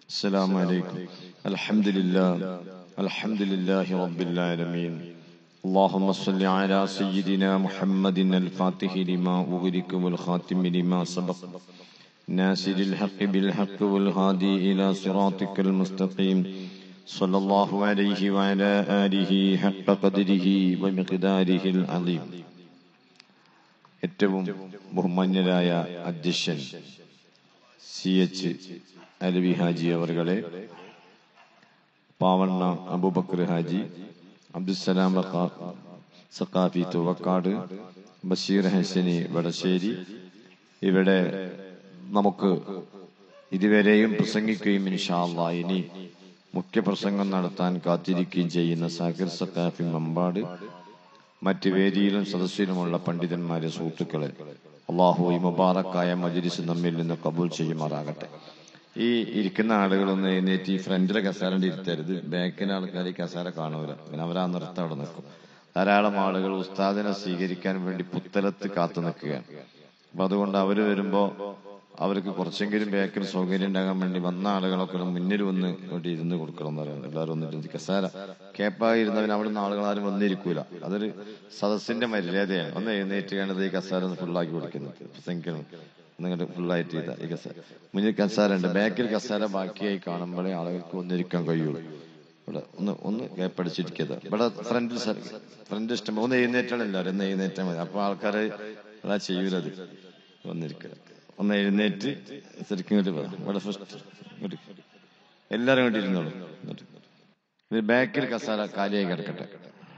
السلام عليكم الحمد لله الحمد لله رب العالمين اللهم صل على سيدنا محمد الفاتح لما أغلق والخاتم لما سبق ناصر الحق بالحق والهادي إلى صراطك المستقيم صلى الله عليه وعلى آله حق قدره ومقداره العظيم ഏറ്റവും ബഹുമാന്യരായ അധ്യക്ഷൻ സി എച്ച് അലവി ഹാജി അവറുകളെ പാവണ്ണ അബൂബക്കർ ഹാജി അബ്ദുസലാം ബക്ക- സഖാഫി തുവക്കാട് ബഷീർ ഹസനി വടശ്ശേരി ഇവിടെ നമുക്ക് ഇതുവരെയും പ്രസംഗിക്കുകയും ഇൻഷാല്ല ഇനി മുഖ്യപ്രസംഗം നടത്താൻ കാത്തിരിക്കുകയും ചെയ്യുന്ന സാഹിർ സഖാഫി മമ്പാട് മറ്റ് വേദിയിലും സദസ്സിലുമുള്ള പണ്ഡിതന്മാരെ സുഹൃത്തുക്കളെ അള്ളാഹു ഈ മുബാറക്കായ മജിരിസ് നമ്മിൽ നിന്ന് കബൂൽ ചെയ്യുമാറാകട്ടെ ഈ ഇരിക്കുന്ന ആളുകളൊന്ന് എഴുന്നേറ്റ് ഈ ഫ്രണ്ടിലെ കസേരൻ്റെ ഇരുത്തരുത് ബാക്കിലെ ആൾക്കാർ ഈ കസേര കാണൂല പിന്നെ അവരാ നിർത്തം അവിടെ നിൽക്കും ധാരാളം ആളുകൾ ഉസ്താദിനെ സ്വീകരിക്കാൻ വേണ്ടി പുത്തലത്ത് കാത്തു നിൽക്കുകയാണ് അപ്പൊ അതുകൊണ്ട് അവര് വരുമ്പോ അവർക്ക് കുറച്ചെങ്കിലും ബാക്കിൽ സൗകര്യം ഉണ്ടാകാൻ വേണ്ടി വന്ന ആളുകളൊക്കെ ഒന്ന് മുന്നിൽ വന്ന് ഇവിടെ ഇരുന്ന് കൊടുക്കണം എന്ന് പറയുന്നത് എല്ലാവരും വന്നിട്ട് കസേര കേപ്പായി ഇരുന്നവന് അവിടെ നിന്ന് ആളുകൾ ആരും വന്നിരിക്കൂല അതൊരു സദസ്സിന്റെ മര്യാദയാണ് ഒന്ന് എഴുന്നേറ്റ് വേണ്ടത് ഈ കസേര ഒന്ന് ഫുള്ളാക്കി കൊടുക്കുന്നത് പ്രസംഗിക്കണം നിങ്ങളുടെ ഫുള്ളായിട്ട് ചെയ്ത ഈ കസേര മുന്നിൽ കസേര ഉണ്ട് ബാക്കിൽ കസേര ബാക്കിയായി കാണുമ്പോഴേ ആളുകൾക്ക് ഒന്നിരിക്കാൻ കഴിയുള്ളൂ ഇവിടെ ഒന്ന് ഒന്ന് കേപ്പടിച്ചിരിക്കത് ഇവിടെ ഫ്രണ്ട് ഫ്രണ്ട് ഇഷ്ടം ഒന്ന് എഴുന്നേറ്റാണ് എല്ലാവരും ഒന്ന് എഴുന്നേറ്റാൽ മതി അപ്പൊ ആൾക്കാര് അതാ ചെയ്യൂലത് വന്നിരിക്കുക ഒന്ന് എഴുന്നേറ്റ് ശരിക്കും ഇങ്ങോട്ട് വാ. ഇവിടെ ഫസ്റ്റ് ഇങ്ങോട്ട് എല്ലാരും ഇങ്ങോട്ട് ഇരുന്നോളൂ ഇങ്ങോട്ട്. ഇത് ബാക്കിൽ കസാര കാലിയായി കിടക്കട്ടെ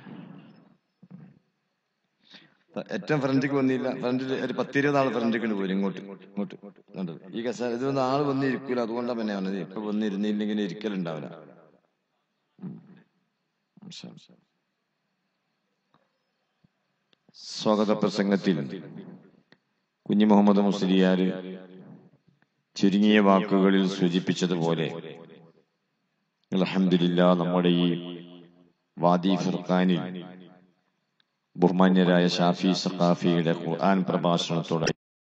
ഏറ്റവും ഫ്രണ്ടിക്ക് വന്നില്ല ഫ്രണ്ടിൽ ഒരു പത്തിരുപത് ആള് ഫ്രണ്ടിക്ക് പോരും ഇങ്ങോട്ട് ഇങ്ങോട്ട് ഇങ്ങോട്ട്. ഈ കസാര ഇതൊന്നും ആള് വന്നിരിക്കൂല അതുകൊണ്ടാണ് പിന്നെ പറഞ്ഞത് ഇപ്പൊ വന്നിരുന്നില്ലെങ്കിൽ ഇരിക്കലുണ്ടാവില്ല സ്വാഗത പ്രസംഗത്തിൽ കുഞ്ഞു മുഹമ്മദ് മുസ്ലിയാര് ചുരുങ്ങിയ വാക്കുകളിൽ സൂചിപ്പിച്ചതുപോലെ അലഹമില്ല നമ്മുടെ ഈ വാദി ഫുർഖാനിൽ ബഹുമാന്യരായ ഷാഫി സഖാഫിയുടെ ഖുർആൻ പ്രഭാഷണത്തോടെ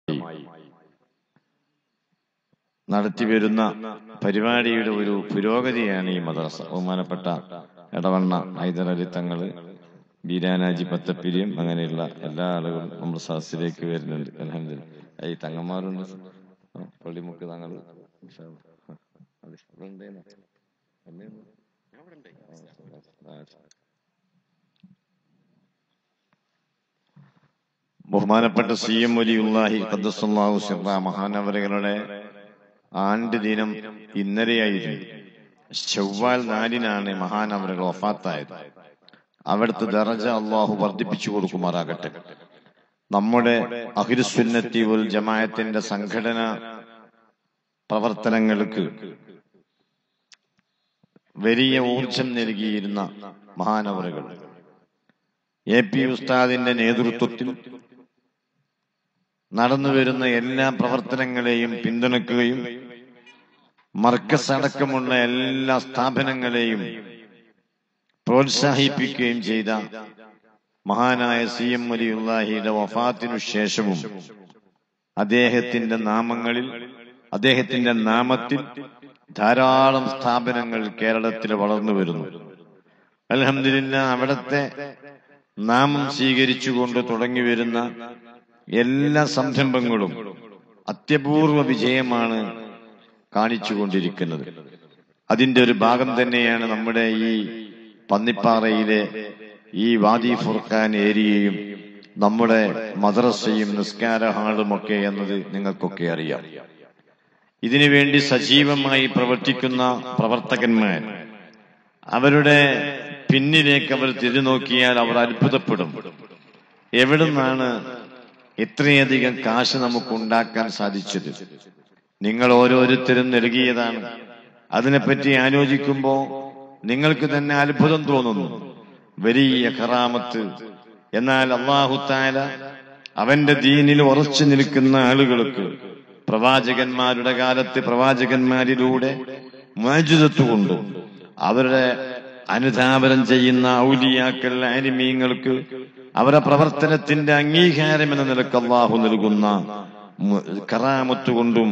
നടത്തിവരുന്ന പരിപാടിയുടെ ഒരു പുരോഗതിയാണ് ഈ മദ്രസ ബഹുമാനപ്പെട്ട എടവണ്ണ ഹൈദരലി തങ്ങള് ബീരാനാജി പത്തപ്പിരിയും അങ്ങനെയുള്ള എല്ലാ ആളുകളും നമ്മുടെ സദസ്സിലേക്ക് വരുന്നുണ്ട് അലഹമില്ല ഈ തങ്ങന്മാരുണ്ട് ആ, പള്ളിമുക്ക് തങ്ങൾ ബഹുമാനപ്പെട്ട സി എം വലിയുല്ലാഹി ഖദ്ദസുല്ലാഹു സിറ മഹാനവരകളുടെ ആണ്ട് ദിനം ഇന്നലെയായിരുന്നു ചൊവ്വാൽ നാലിനാണ് മഹാനവരകൾ വഫാത്തായത് അവിടുത്തെ ദറജ അള്ളാഹു വർദ്ധിപ്പിച്ചു കൊടുക്കുമാറാകട്ടെ നമ്മുടെ അഹിരുസുന്നത്തി ഉൽ ജമായത്തിന്റെ സംഘടന പ്രവർത്തനങ്ങൾക്ക് വലിയ ഊർജം നൽകിയിരുന്ന മഹാനവറുകൾ എ പി ഉസ്താദിന്റെ നേതൃത്വത്തിൽ നടന്നുവരുന്ന എല്ലാ പ്രവർത്തനങ്ങളെയും പിന്തുണയ്ക്കുകയും മർക്കസ് അടക്കമുള്ള എല്ലാ സ്ഥാപനങ്ങളെയും പ്രോത്സാഹിപ്പിക്കുകയും ചെയ്ത മഹാനായ സി എം വലിയുല്ലാഹിയുടെ വഫാത്തിനു ശേഷവും അദ്ദേഹത്തിന്റെ നാമങ്ങളിൽ അദ്ദേഹത്തിന്റെ നാമത്തിൽ ധാരാളം സ്ഥാപനങ്ങൾ കേരളത്തിൽ വളർന്നു വരുന്നു അലഹമില്ല അവിടത്തെ നാമം സ്വീകരിച്ചുകൊണ്ട് തുടങ്ങി വരുന്ന എല്ലാ സംരംഭങ്ങളും അത്യപൂർവ വിജയമാണ് കാണിച്ചുകൊണ്ടിരിക്കുന്നത് അതിന്റെ ഒരു ഭാഗം തന്നെയാണ് നമ്മുടെ ഈ പന്നിപ്പാറയിലെ ഈ വാദി ഫുർഖാൻ ഏരിയയും നമ്മുടെ മദ്രസയും നിസ്കാര ഹാളും ഒക്കെ എന്നത് നിങ്ങൾക്കൊക്കെ അറിയാം ഇതിനുവേണ്ടി സജീവമായി പ്രവർത്തിക്കുന്ന പ്രവർത്തകന്മാർ അവരുടെ പിന്നിലേക്ക് അവർ തിരിഞ്ഞുനോക്കിയാൽ അവർ അത്ഭുതപ്പെടും എവിടുന്നാണ് ഇത്രയധികം കാശ് നമുക്ക് ഉണ്ടാക്കാൻ സാധിച്ചത് നിങ്ങൾ ഓരോരുത്തരും നൽകിയതാണ് അതിനെപ്പറ്റി ആലോചിക്കുമ്പോ നിങ്ങൾക്ക് തന്നെ അത്ഭുതം തോന്നുന്നു വലിയ കറാമത്ത് എന്നാൽ അള്ളാഹുത്താല അവന്റെ ദീനിൽ ഉറച്ചു നിൽക്കുന്ന ആളുകൾക്ക് പ്രവാചകന്മാരുടെ കാലത്ത് പ്രവാചകന്മാരിലൂടെ മോചിതത്വ കൊണ്ട് അവരുടെ അനുധാപനം ചെയ്യുന്ന ഔലിയാക്കൾ അനിമീങ്ങൾക്ക് അവരുടെ പ്രവർത്തനത്തിന്റെ അംഗീകാരം എന്ന നിലക്ക് അള്ളാഹു നൽകുന്ന മു- കറാമത്ത് കൊണ്ടും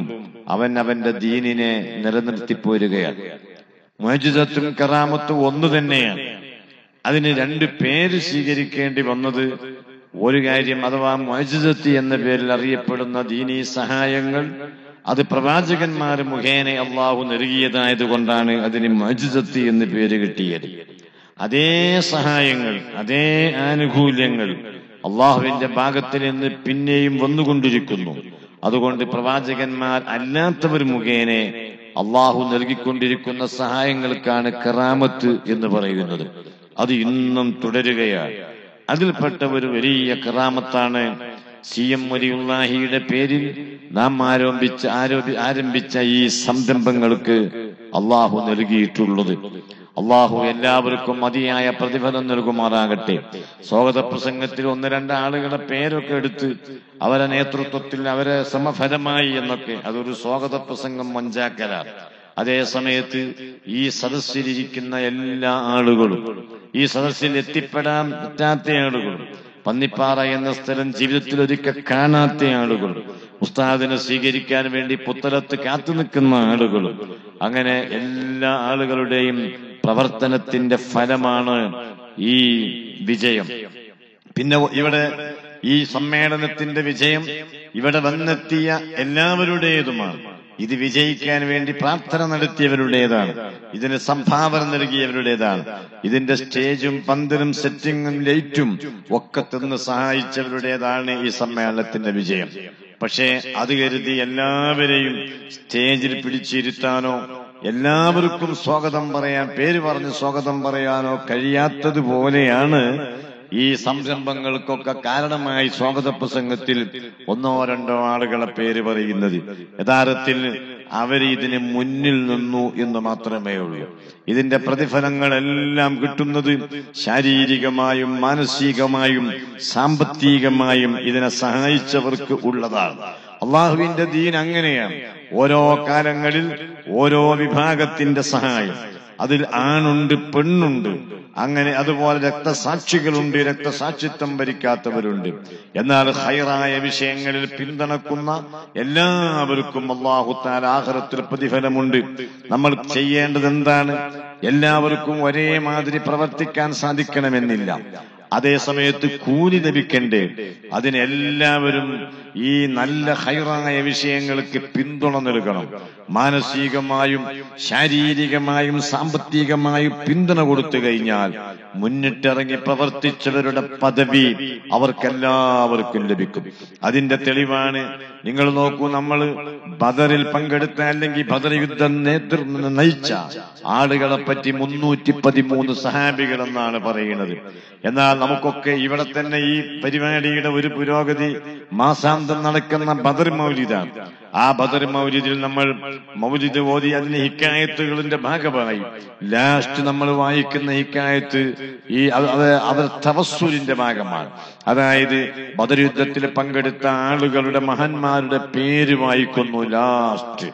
അവൻ അവന്റെ ദീനിനെ നിലനിർത്തിപ്പോരുകയാണ് മോജിതത്തും കറാമത്തും ഒന്ന് തന്നെയാണ് അതിന് രണ്ട് പേര് സ്വീകരിക്കേണ്ടി വന്നത് ഒരു കാര്യം അഥവാ മോജിതത്തി എന്ന പേരിൽ അറിയപ്പെടുന്ന ദീനീ സഹായങ്ങൾ അത് പ്രവാചകന്മാർ മുഖേന അള്ളാഹു നൽകിയതായത് കൊണ്ടാണ് അതിന് മോജിതത്തി എന്ന് പേര് കിട്ടിയത് അതേ സഹായങ്ങൾ അതേ ആനുകൂല്യങ്ങൾ അള്ളാഹുവിന്റെ ഭാഗത്തിൽ നിന്ന് പിന്നെയും വന്നുകൊണ്ടിരിക്കുന്നു അതുകൊണ്ട് പ്രവാചകന്മാർ അല്ലാത്തവർ മുഖേന അള്ളാഹു നൽകിക്കൊണ്ടിരിക്കുന്ന സഹായങ്ങൾക്കാണ് കറാമത്ത് എന്ന് പറയുന്നത് അത് ഇന്നും തുടരുകയാണ് അതിൽപ്പെട്ട ഒരു വലിയ കറാമത്താണ് സി എം വലിയുല്ലാഹിയുടെ പേരിൽ നാം ആരോപിച്ച ആരോപി ആരംഭിച്ച ഈ സംരംഭങ്ങൾക്ക് അള്ളാഹു നൽകിയിട്ടുള്ളത് അള്ളാഹു എല്ലാവർക്കും മതിയായ പ്രതിഫലം നൽകുമാറാകട്ടെ സ്വാഗത പ്രസംഗത്തിൽ ഒന്ന് രണ്ട് ആളുകളുടെ പേരൊക്കെ എടുത്ത് അവരെ നേതൃത്വത്തിൽ അവരെ സമഫലമായി എന്നൊക്കെ അതൊരു സ്വാഗത പ്രസംഗം മഞ്ചാക്കലാണ് അതേ സമയത്ത് ഈ സദസ്സിലിരിക്കുന്ന എല്ലാ ആളുകളും ഈ സദസ്സിൽ എത്തിപ്പെടാൻ പറ്റാത്ത ആളുകളും പന്നിപ്പാറ എന്ന സ്ഥലം ജീവിതത്തിൽ ഒരിക്കൽ കാണാത്ത ആളുകളും ഉസ്താദിനെ സ്വീകരിക്കാൻ വേണ്ടി പുത്തലത്ത് കാത്തു നിൽക്കുന്ന ആളുകളും അങ്ങനെ എല്ലാ ആളുകളുടെയും പ്രവർത്തനത്തിന്റെ ഫലമാണ് ഈ വിജയം പിന്നെ ഇവിടെ ഈ സമ്മേളനത്തിന്റെ വിജയം ഇവിടെ വന്നെത്തിയ എല്ലാവരുടേതുമാണ് ഇത് വിജയിക്കാൻ വേണ്ടി പ്രാർത്ഥന നടത്തിയവരുടേതാണ് ഇതിന് സംഭാവന നൽകിയവരുടേതാണ് ഇതിന്റെ സ്റ്റേജും പന്തലും സെറ്റിങ്ങും ലൈറ്റും ഒക്കെ തിന്ന് സഹായിച്ചവരുടേതാണ് ഈ സമ്മേളനത്തിന്റെ വിജയം പക്ഷേ അത് കരുതി എല്ലാവരെയും സ്റ്റേജിൽ പിടിച്ചിരുത്താനോ എല്ലാവർക്കും സ്വാഗതം പറയാൻ പേര് പറഞ്ഞ് സ്വാഗതം പറയാനോ കഴിയാത്തതുപോലെയാണ് ഈ സംരംഭങ്ങൾക്കൊക്കെ കാരണമായി സ്വാഗത പ്രസംഗത്തിൽ ഒന്നോ രണ്ടോ ആളുകളെ പേര് പറയുന്നത് യഥാർത്ഥത്തിൽ അവർ ഇതിന് മുന്നിൽ നിന്നു എന്ന് മാത്രമേ ഉള്ളൂ ഇതിന്റെ പ്രതിഫലങ്ങളെല്ലാം കിട്ടുന്നത് ശാരീരികമായും മാനസികമായും സാമ്പത്തികമായും ഇതിനെ സഹായിച്ചവർക്ക് ഉള്ളതാണ് അള്ളാഹുവിന്റെ ദീൻ അങ്ങനെയാണ് ഓരോ കാലങ്ങളിൽ ഓരോ വിഭാഗത്തിന്റെ സഹായം അതിൽ ആണുണ്ട് പെണ്ണുണ്ട് അങ്ങനെ അതുപോലെ രക്തസാക്ഷികളുണ്ട് രക്തസാക്ഷിത്വം ഭരിക്കാത്തവരുണ്ട് എന്നാൽ ഹൈറായ വിഷയങ്ങളിൽ പിന്തുണക്കുന്ന എല്ലാവർക്കും അള്ളാഹുത്താൽ ആഹ്റത്തിൽ പ്രതിഫലമുണ്ട് നമ്മൾ ചെയ്യേണ്ടത് എന്താണ് എല്ലാവർക്കും ഒരേ മാതിരി പ്രവർത്തിക്കാൻ സാധിക്കണമെന്നില്ല അതേ സമയത്ത് കൂലി ലഭിക്കണ്ടേ അതിനെല്ലാവരും ഈ നല്ല ഹൈറായ വിഷയങ്ങൾക്ക് പിന്തുണ നൽകണം മാനസികമായും ശാരീരികമായും സാമ്പത്തികമായും പിന്തുണ കൊടുത്തു കഴിഞ്ഞാൽ മുന്നിട്ടിറങ്ങി പ്രവർത്തിച്ചവരുടെ പദവി അവർക്കെല്ലാവർക്കും ലഭിക്കും അതിന്റെ തെളിവാണ് നിങ്ങൾ നോക്കൂ നമ്മൾ ബദറിൽ പങ്കെടുത്ത അല്ലെങ്കിൽ ബദർ യുദ്ധം നേതൃത്വം നയിച്ച ആളുകളെ പറ്റി മുന്നൂറ്റി പതിമൂന്ന് സഹാബികൾ എന്നാണ് പറയുന്നത് എന്നാൽ നമുക്കൊക്കെ ഇവിടെ തന്നെ ഈ പരിപാടിയുടെ ഒരു പുരോഗതി മാസാന്തം നടക്കുന്ന ബദർ മൗലിദാണ് ആ ബദർ മൗലിദിൽ നമ്മൾ മൗലിദ് ഓതി അതിന് ഹിക്കായത്തുകളിന്റെ ഭാഗമായി ലാസ്റ്റ് നമ്മൾ വായിക്കുന്ന ഹിക്കായത്ത് ഈ അത് അത് അവർ തവസ്സുലിന്റെ ഭാഗമാണ് അതായത് ബദർ യുദ്ധത്തിൽ പങ്കെടുത്ത ആളുകളുടെ മഹാന്മാരുടെ പേര് വായിക്കുന്നു ലാസ്റ്റ്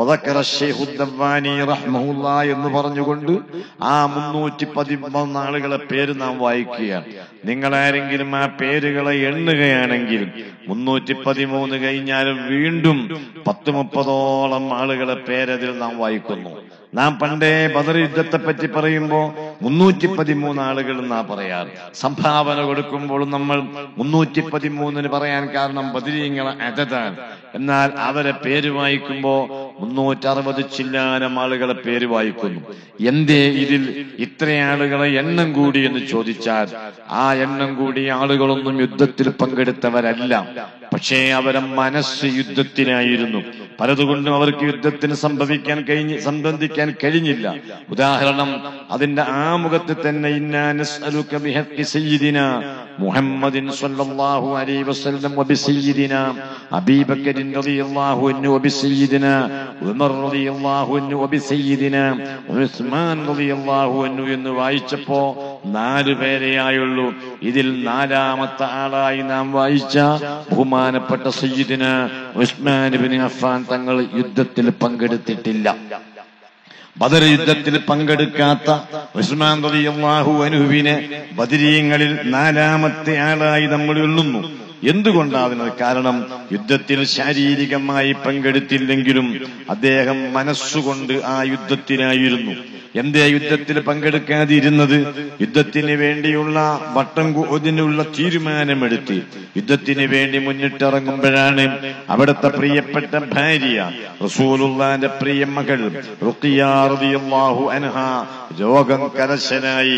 എന്ന് പറഞ്ഞുകൊണ്ട് ആ മുന്നൂറ്റി പതിമൂന്ന് ആളുകളെ പേര് നാം വായിക്കുകയാണ് നിങ്ങൾ ആരെങ്കിലും ആ പേരുകളെ എണ്ണുകയാണെങ്കിൽ മുന്നൂറ്റി പതിമൂന്ന് കഴിഞ്ഞാലും വീണ്ടും പത്ത് മുപ്പതോളം ആളുകളെ പേരതിൽ നാം വായിക്കുന്നു നാം പണ്ടേ ബദർ യുദ്ധത്തെ പറ്റി പറയുമ്പോ മുന്നൂറ്റി പതിമൂന്ന് ആളുകൾ എന്നാ പറയാറ് സംഭാവന കൊടുക്കുമ്പോൾ നമ്മൾ മുന്നൂറ്റി പതിമൂന്നിന് പറയാൻ കാരണം ബദരീങ്ങളെ അതതാണ് എന്നാൽ അവരെ പേര് വായിക്കുമ്പോ മുന്നൂറ്റി അറുപത് ചില്ലാനം ആളുകളെ പേര് വായിക്കുന്നു എന്തേ ഇതിൽ ഇത്ര ആളുകളെ എണ്ണം കൂടി എന്ന് ചോദിച്ചാൽ ആ എണ്ണം കൂടിയ ആളുകളൊന്നും യുദ്ധത്തിൽ പങ്കെടുത്തവരല്ല പക്ഷേ അവരെ മനസ്സ് യുദ്ധത്തിനായിരുന്നു പലതുകൊണ്ടും അവർക്ക് യുദ്ധത്തിന് സംഭവിക്കാൻ കഴിഞ്ഞ് സംബന്ധിക്കാൻ കഴിഞ്ഞില്ല ഉദാഹരണം അതിന്റെ ആമുഖത്ത് തന്നെ ഇന്നാനസ്അലുക ബിഹഖി സയ്യിദിന മുഹമ്മദിൻ സ്വല്ലല്ലാഹു അലൈഹി വസല്ലം വബിസയ്യിദിന അബീ ബക്കറിൻ റളിയല്ലാഹു അൻഹു വബിസയ്യിദിന ഉമർ റളിയല്ലാഹു അൻഹു വബിസയ്യിദിന ഉസ്മാൻ റളിയല്ലാഹു അൻഹു എന്ന് വായിച്ചപ്പോ നാല് പേരെയായുള്ളൂ ഇതിൽ നാലാമത്തെ ആളായി നാം വായിച്ച ബഹുമാനപ്പെട്ട സയ്യിദിന ഉസ്മാൻ ബിൻ അഫ്ഫാൻ തങ്ങൾ യുദ്ധത്തിൽ പങ്കെടുത്തിട്ടില്ല ബദർ യുദ്ധത്തിൽ പങ്കെടുക്കാത്ത ഉസ്മാൻ റളിയല്ലാഹു അൻഹുവിനെ ബദരീങ്ങളിൽ നാലാമത്തെ ആളായി നമ്മൾ എണ്ണുന്നു എന്തുകൊണ്ടാകുന്നത് കാരണം യുദ്ധത്തിൽ ശാരീരികമായി പങ്കെടുത്തില്ലെങ്കിലും അദ്ദേഹം മനസ്സുകൊണ്ട് ആ യുദ്ധത്തിനായിരുന്നു എന്തേ യുദ്ധത്തിൽ പങ്കെടുക്കാതിരുന്നത് യുദ്ധത്തിന് വേണ്ടിയുള്ള വട്ടം ഇതിനുള്ള തീരുമാനമെടുത്ത് യുദ്ധത്തിന് വേണ്ടി മുന്നിട്ടിറങ്ങുമ്പോഴാണ് അവിടുത്തെ പ്രിയപ്പെട്ട ഭാര്യ റസൂലുള്ളാന്റെ പ്രിയ മകൾ റുഖിയ റളിയല്ലാഹു അൻഹ രോഗം കലശനായി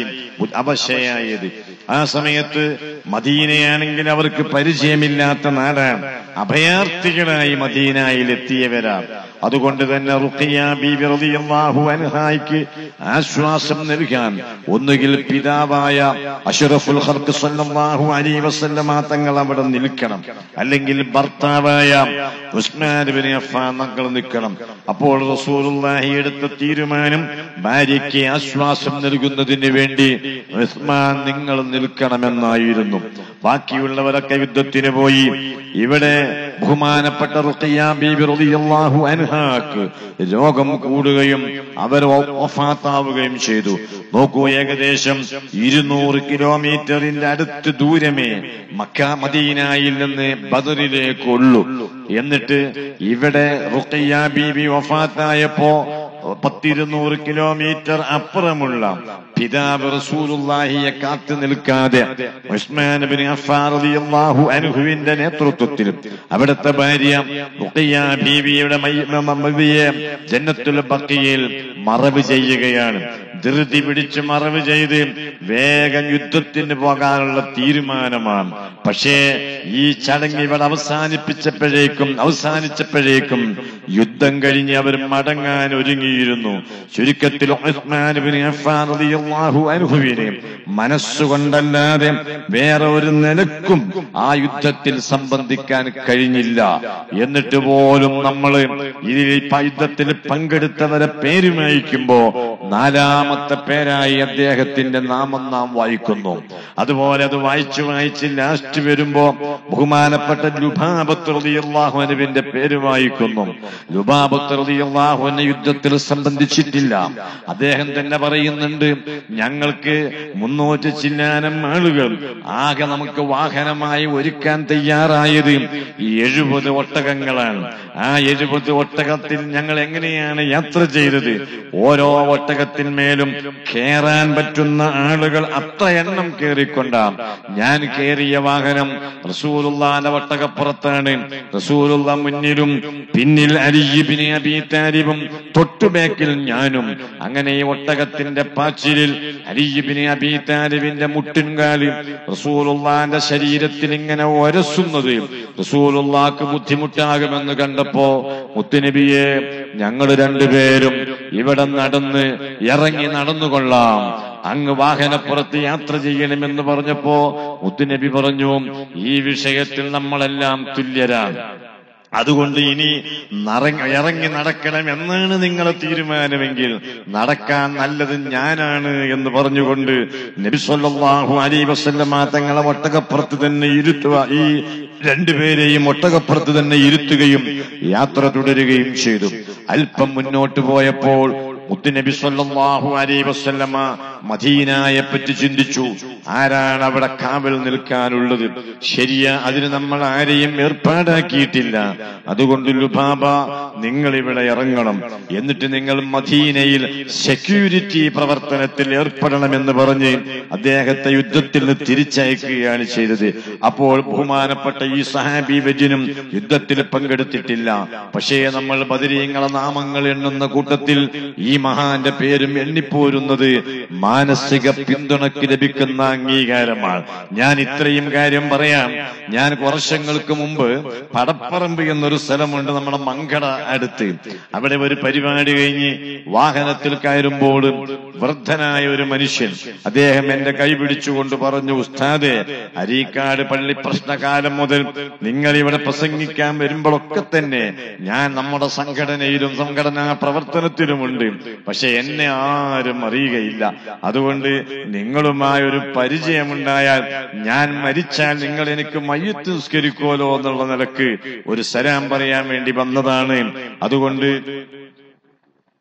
അവശയായത് ആ സമയത്ത് മദീനയാണെങ്കിൽ അവർക്ക് പരിചയമില്ലാത്ത നാടാണ് അഭയാർത്ഥികളായി മദീനയിൽ എത്തിയവരാ അതുകൊണ്ട് തന്നെ റുഖിയ ബീബി റളിയല്ലാഹു അൻഹായ്ക്ക് ആശ്വാസം നൽകാൻ ഒന്നുകിൽ പിതാവായ അഷ്റഫുൽ ഖൽഖ് സല്ലല്ലാഹു അലൈഹി വസല്ലമ തങ്ങൾ അവിടെ നിൽക്കണം അല്ലെങ്കിൽ ഭർത്താവായ ഉസ്മാൻ ബിൻ അഫ്ഫാൻ തങ്ങൾ നിൽക്കണം അപ്പോൾ റസൂലുള്ളാഹി എടുത്ത തീരുമാനം ഭാര്യയ്ക്ക് ആശ്വാസം നൽകുന്നതിന് വേണ്ടി ഉസ്മാൻ നിങ്ങൾ നിൽക്കണമെന്നായിരുന്നു ബാക്കിയുള്ളവരൊക്കെ യുദ്ധത്തിന് പോയി ഇവിടെ ബഹുമാനപ്പെട്ട റുഖിയ ബീബി റളിയല്ലാഹു അൻഹാക്ക് രോഗം കൂടുകയും അവർ വഫാത്താവുകയും ചെയ്തു നോക്കൂ ഏകദേശം ഇരുന്നൂറ് കിലോമീറ്ററിന്റെ അടുത്ത് ദൂരമേ മക്ക മദീനായിൽ നിന്ന് ബദറിലേക്കുള്ളൂ എന്നിട്ട് ഇവിടെ റുഖിയ ബീബി വഫാത്തായപ്പോ പത്തിരുന്നൂറ് കിലോമീറ്റർ അപ്പുറമുള്ള പിതാവ് റസൂലുള്ളാഹിയെ കാത്തു നിൽക്കാതെ ഉസ്മാൻ ബിൻ അഫ്ഫാൻ റളിയല്ലാഹു അൻഹുവിന്റെ നേതൃത്വത്തിൽ അവിടുത്തെ ഭാര്യ റുഖിയ ബീവിയുടെ മയ്യെ ജന്നത്തുൽ ബഖിയിൽ മറവ് ചെയ്യുകയാണ് ധൃതി പിടിച്ച് മറവ് ചെയ്ത് വേഗം യുദ്ധത്തിന് പോകാനുള്ള തീരുമാനമാണ് പക്ഷേ ഈ ചടങ്ങ് ഇവിടെ അവസാനിപ്പിച്ചപ്പോഴേക്കും അവസാനിച്ചപ്പോഴേക്കും യുദ്ധം കഴിഞ്ഞ് അവർ മടങ്ങാൻ ഒരുങ്ങിയിരുന്നു ചുരുക്കത്തിൽ ഉസ്മാൻ ബിൻ അഫ്ഫാൻ റളിയല്ലാഹു അൻഹുവിനെ മനസ്സുകൊണ്ടല്ലാതെ വേറെ ഒരു നിലക്കും ആ യുദ്ധത്തിൽ സംബന്ധിക്കാൻ കഴിഞ്ഞില്ല എന്നിട്ട് പോലും നമ്മൾ ഇതിൽ യുദ്ധത്തിൽ പങ്കെടുത്തവരെ പേര് വായിക്കുമ്പോ നാലാമത്തെ പേരായി അദ്ദേഹത്തിന്റെ നാമം നാം വായിക്കുന്നു അതുപോലെ അത് വായിച്ചു വായിച്ച് ലാസ്റ്റ് വരുമ്പോ ബഹുമാനപ്പെട്ട ലുഭാബത്തുറിയാഹുനുവിന്റെ പേര് വായിക്കുന്നു ലുബാബത്തുറിയാഹുവിനെ യുദ്ധത്തിൽ സംബന്ധിച്ചിട്ടില്ല അദ്ദേഹം തന്നെ പറയുന്നുണ്ട് ഞങ്ങൾക്ക് മുന്നൂറ്റി ചില്ലാനം ആളുകൾ ആകെ നമുക്ക് വാഹനമായി ഒരുക്കാൻ തയ്യാറായത് ഈ എഴുപത് ഒട്ടകങ്ങളാണ് ആ എഴുപത് ഒട്ടകത്തിൽ ഞങ്ങൾ എങ്ങനെയാണ് യാത്ര ചെയ്തത് ഓരോ ഒട്ടകത്തിന്മേലും കേറാൻ പറ്റുന്ന ആളുകൾ അത്ര എണ്ണം കയറിക്കൊണ്ടാം ഞാൻ കയറിയ വാഹനം റസൂലുള്ളാന്റെ ഒട്ടകപ്പുറത്താണ് റസൂലുള്ള മുന്നിലും പിന്നിൽ അലിബിനെ അബീതാരിബും തൊട്ടുബേക്കിൽ ഞാനും അങ്ങനെ ഈ ഒട്ടകത്തിന്റെ പാച്ചിലിൽ അലിബിനെ അബീതാരിബിന്റെ മുട്ടിൻകാലിൽ റസൂലുള്ളാന്റെ ശരീരത്തിൽ ഇങ്ങനെ ഒരസുന്നത് റസൂലുള്ളാക്ക് ബുദ്ധിമുട്ടാകുമെന്ന് കണ്ടപ്പോ മുത്തുനബിയെ ഞങ്ങൾ രണ്ടുപേരും ഇവിടെ നടന്ന് ഇറങ്ങി നടന്നുകൊള്ളാം അങ്ങ് വാഹനപ്പുറത്ത് യാത്ര ചെയ്യണമെന്ന് പറഞ്ഞപ്പോ മുത്തുനബി പറഞ്ഞു ഈ വിഷയത്തിൽ നമ്മളെല്ലാം തുല്യരാണ് അതുകൊണ്ട് ഇനി നറങ്ങ- ഇറങ്ങി നടക്കണം എന്നാണ് നിങ്ങളെ തീരുമാനമെങ്കിൽ നടക്കാൻ നല്ലത് ഞാനാണ് എന്ന് പറഞ്ഞുകൊണ്ട് നബിസ്വല്ലാഹു അലൈ വസല്ലമ തങ്ങളെ ഒട്ടകപ്പുറത്ത് തന്നെ ഇരുത്തുക ഈ രണ്ടുപേരെയും ഒട്ടകപ്പുറത്ത് തന്നെ ഇരുത്തുകയും യാത്ര തുടരുകയും ചെയ്തു അല്പം മുന്നോട്ട് പോയപ്പോൾ മുത്തുനബി സല്ലല്ലാഹു അലൈഹി വസല്ലമ മദീനയെ പറ്റി ചിന്തിച്ചു ആരാണ് അവിടെ കാവൽ നിൽക്കാനുള്ളത് ശരിയാ അതിന് നമ്മൾ ആരെയും ഏർപ്പാടാക്കിയിട്ടില്ല അതുകൊണ്ട് ലുബാബ നിങ്ങൾ ഇവിടെ ഇറങ്ങണം എന്നിട്ട് നിങ്ങൾ മദീനയിൽ സെക്യൂരിറ്റി പ്രവർത്തനത്തിൽ ഏർപ്പെടണമെന്ന് പറഞ്ഞ് അദ്ദേഹത്തെ യുദ്ധത്തിൽ നിന്ന് തിരിച്ചയക്കുകയാണ് ചെയ്തത് അപ്പോൾ ബഹുമാനപ്പെട്ട ഈ സഹാബി വര്യനും യുദ്ധത്തിൽ പങ്കെടുത്തിട്ടില്ല പക്ഷേ നമ്മൾ ബദരീങ്ങളെ നാമങ്ങൾ എണ്ണുന്ന കൂട്ടത്തിൽ ഈ മഹാന്റെ പേരും എണ്ണിപ്പോരുന്നത് മാനസിക പിന്തുണയ്ക്ക് ലഭിക്കുന്ന അംഗീകാരമാണ് ഞാൻ ഇത്രയും കാര്യം പറയാം ഞാൻ വർഷങ്ങൾക്ക് മുമ്പ് പടപ്പറമ്പ് എന്നൊരു സ്ഥലമുണ്ട് നമ്മുടെ മങ്കട അടുത്ത് അവിടെ ഒരു പരിപാടി കഴിഞ്ഞ് വാഹനത്തിൽ കയറുമ്പോൾ വൃദ്ധനായ ഒരു മനുഷ്യൻ അദ്ദേഹം എന്റെ കൈ പിടിച്ചുകൊണ്ട് പറഞ്ഞു ഉസ്താദെ അരീക്കാട് പള്ളി പ്രശ്നകാലം മുതൽ നിങ്ങൾ ഇവിടെ പ്രസംഗിക്കാൻ വരുമ്പോഴൊക്കെ തന്നെ ഞാൻ നമ്മുടെ സംഘടനയിലും സംഘടനാ പ്രവർത്തനത്തിലുമുണ്ട് പക്ഷെ എന്നെ ആരും അറിയുകയില്ല അതുകൊണ്ട് നിങ്ങളുമായ ഒരു പരിചയമുണ്ടായാൽ ഞാൻ മരിച്ചാൽ നിങ്ങൾ എനിക്ക് മയ്യത്ത് നിസ്കരിക്കുമല്ലോ എന്നുള്ള നിലക്ക് ഒരു സലാം പറയാൻ വേണ്ടി വന്നതാണ് അതുകൊണ്ട്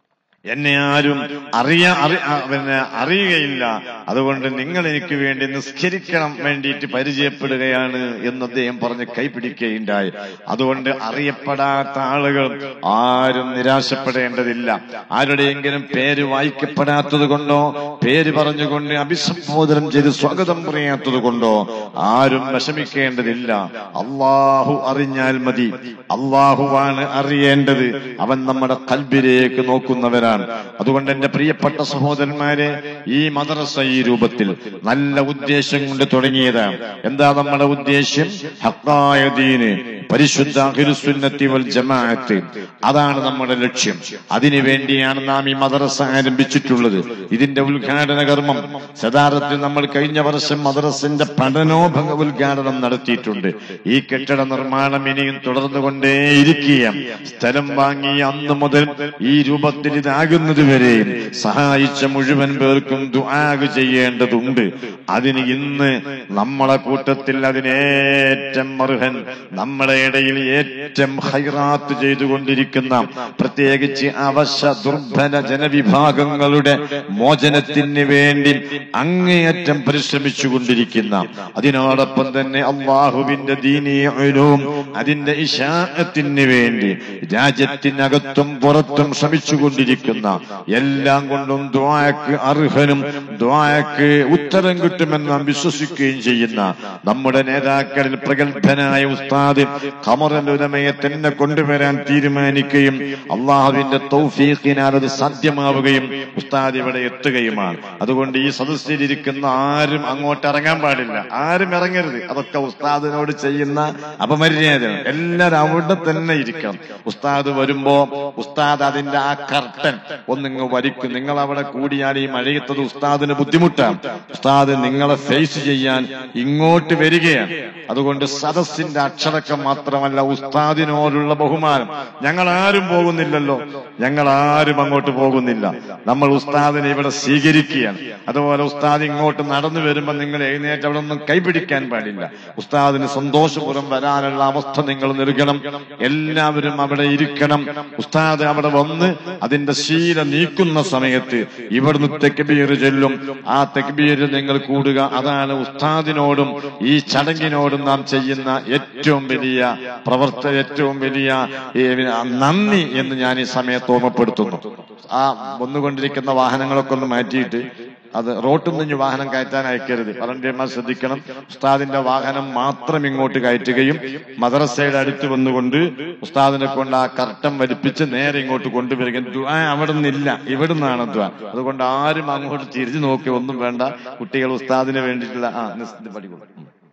എന്നെ ആരും അറിയാ അറി ആ, പിന്നെ അറിയുകയില്ല അതുകൊണ്ട് നിങ്ങൾ എനിക്ക് വേണ്ടി നിസ്കരിക്കണം വേണ്ടിയിട്ട് പരിചയപ്പെടുകയാണ് എന്ന് അദ്ദേഹം പറഞ്ഞ് കൈപിടിക്കുകയുണ്ടായി അതുകൊണ്ട് അറിയപ്പെടാത്ത ആളുകൾ ആരും നിരാശപ്പെടേണ്ടതില്ല ആരുടെയെങ്കിലും പേര് വായിക്കപ്പെടാത്തത് കൊണ്ടോ പേര് പറഞ്ഞുകൊണ്ട് അഭിസംബോധനം ചെയ്ത് സ്വാഗതം പറയാത്തത് കൊണ്ടോ ആരും വിഷമിക്കേണ്ടതില്ല അള്ളാഹു അറിഞ്ഞാൽ മതി അള്ളാഹുവാണ് അറിയേണ്ടത് അവൻ നമ്മുടെ കൽബിലേക്ക് നോക്കുന്നവരാണ് അതുകൊണ്ട് എന്റെ പ്രിയപ്പെട്ട സഹോദരന്മാരെ ഈ മദ്രസ ഈ രൂപത്തിൽ നല്ല ഉദ്ദേശം കൊണ്ട് തുടങ്ങിയതാണ് എന്താ നമ്മുടെ ഉദ്ദേശ്യം ഹക്കായ ദീന് പരിശുദ്ധ അഖിലുസുന്നത്തി വൽ ജമാഅത്ത് അതാണ് നമ്മുടെ ലക്ഷ്യം അതിനു വേണ്ടിയാണ് നാം ഈ മദ്രസ ആരംഭിച്ചിട്ടുള്ളത് ഇതിന്റെ ഉദ്ഘാടന കർമ്മം യഥാർത്ഥത്തിൽ നമ്മൾ കഴിഞ്ഞ വർഷം മദ്രസിന്റെ പഠനോഭംഗ ഉദ്ഘാടനം നടത്തിയിട്ടുണ്ട് ഈ കെട്ടിട നിർമ്മാണം ഇനിയും തുടർന്നുകൊണ്ടേയിരിക്കുകയാണ് സ്ഥലം വാങ്ങി അന്ന് മുതൽ ഈ രൂപത്തിൽ ഇതാകുന്നത് വരെയും സഹായിച്ച മുഴുവൻ പേർക്കും ദുആഗ് ചെയ്യേണ്ടതുണ്ട് അതിന് ഇന്ന് നമ്മളെ കൂട്ടത്തിൽ അതിനേറ്റം അർഹൻ നമ്മുടെ ഇടയിൽ ഏറ്റവും ഹൈറാത്ത് ചെയ്തുകൊണ്ടിരിക്കുന്ന പ്രത്യേകിച്ച് അവശ ദുർബല ജനവിഭാഗങ്ങളുടെ മോചനത്തിന് വേണ്ടി അങ്ങേയറ്റം പരിശ്രമിച്ചുകൊണ്ടിരിക്കുന്ന അതിനോടൊപ്പം തന്നെ അള്ളാഹുവിന്റെ ദീനീയവും അതിന്റെ ഇഷാഅത്തിന് വേണ്ടി രാജ്യത്തിനകത്തും പുറത്തും ശ്രമിച്ചുകൊണ്ടിരിക്കുന്ന എല്ലാം കൊണ്ടും ദ്വായക്ക് അർഹനും ദ്വായക്ക് ഉത്തരം കിട്ടുമെന്ന് നാം വിശ്വസിക്കുകയും ചെയ്യുന്ന നമ്മുടെ നേതാക്കളിൽ പ്രഗത്ഭനായ ഉസ്താദ് ഖമറുലമയെ തന്നെ കൊണ്ടുവരാൻ തീരുമാനിക്കുകയും അള്ളാഹുവിന്റെ തൗഫീഖിനാൽ അത് സാധ്യമാവുകയും ഉസ്താദ് ഇവിടെ എത്തുകയുമാണ് അതുകൊണ്ട് ഈ സദസ്സിലിരിക്കുന്ന ആരും അങ്ങോട്ട് ഇറങ്ങാൻ പാടില്ല ആരും ഇറങ്ങരുത് അതൊക്കെ ഉസ്താദിനോട് ചെയ്യുന്ന അപമര്യാദ എല്ലാരും അവിടെ തന്നെ ഇരിക്കണം ഉസ്താദ് വരുമ്പോ ഉസ്താദ് അതിന്റെ ആ കർട്ടൻ ഒന്നിങ്ങ് വരിക്കും നിങ്ങൾ അവിടെ കൂടിയാൽ ഈ മഴയത്തത് ഉസ്താദിന് ബുദ്ധിമുട്ടാണ് ഉസ്താദ് നിങ്ങളെ ഫേസ് ചെയ്യാൻ ഇങ്ങോട്ട് വരികയാണ് അതുകൊണ്ട് സദസ്സിന്റെ അക്ഷരക്കം മാത്രമല്ല ഉസ്താദിനോടുള്ള ബഹുമാനം ഞങ്ങൾ ആരും പോകുന്നില്ലല്ലോ ഞങ്ങൾ ആരും അങ്ങോട്ട് പോകുന്നില്ല നമ്മൾ ഉസ്താദിനെ ഇവിടെ സ്വീകരിക്കുകയാണ് അതുപോലെ ഉസ്താദ് ഇങ്ങോട്ട് നടന്നു വരുമ്പോൾ നിങ്ങൾ എഴുന്നേറ്റ് അവിടെ ഒന്നും കൈപിടിക്കാൻ പാടില്ല ഉസ്താദിന് സന്തോഷപൂർവ്വം വരാനുള്ള അവസ്ഥ നിങ്ങൾ നൽകണം എല്ലാവരും അവിടെ ഇരിക്കണം ഉസ്താദ് അവിടെ വന്ന് അതിന്റെ ശീല നീക്കുന്ന സമയത്ത് ഇവിടുന്ന് തെക്ബീർ ചൊല്ലും ആ തെക്ബീരിൽ നിങ്ങൾ കൂടുക അതാണ് ഉസ്താദിനോടും ഈ ചടങ്ങിനോടും നാം ചെയ്യുന്ന ഏറ്റവും വലിയ പ്രവർത്ത ഏറ്റവും വലിയ ഈ, നന്ദി എന്ന് ഞാൻ ഈ സമയത്ത് ഓർമ്മപ്പെടുത്തുന്നു ആ വന്നുകൊണ്ടിരിക്കുന്ന വാഹനങ്ങളൊക്കെ ഒന്ന് മാറ്റിയിട്ട് അത് റോട്ടിൽ നിന്ന് വാഹനം കയറ്റാൻ അയക്കരുത് വളണ്ടിയന്മാർ ശ്രദ്ധിക്കണം ഉസ്താദിന്റെ വാഹനം മാത്രം ഇങ്ങോട്ട് കയറ്റുകയും മദ്രസയുടെ അടുത്ത് വന്നുകൊണ്ട് ഉസ്താദിനെ കൊണ്ട് ആ കർട്ടം വലിപ്പിച്ച് നേരെ ഇങ്ങോട്ട് കൊണ്ടുവരികയും ദുആ അവിടെ നിന്നില്ല ഇവിടെ നിന്നാണ് ദ്വാ അതുകൊണ്ട് ആരും അങ്ങോട്ട് തിരിഞ്ഞു നോക്കി ഒന്നും വേണ്ട കുട്ടികൾ ഉസ്താദിന് വേണ്ടിയിട്ടുള്ള ആ നിസ് പഠിക്കും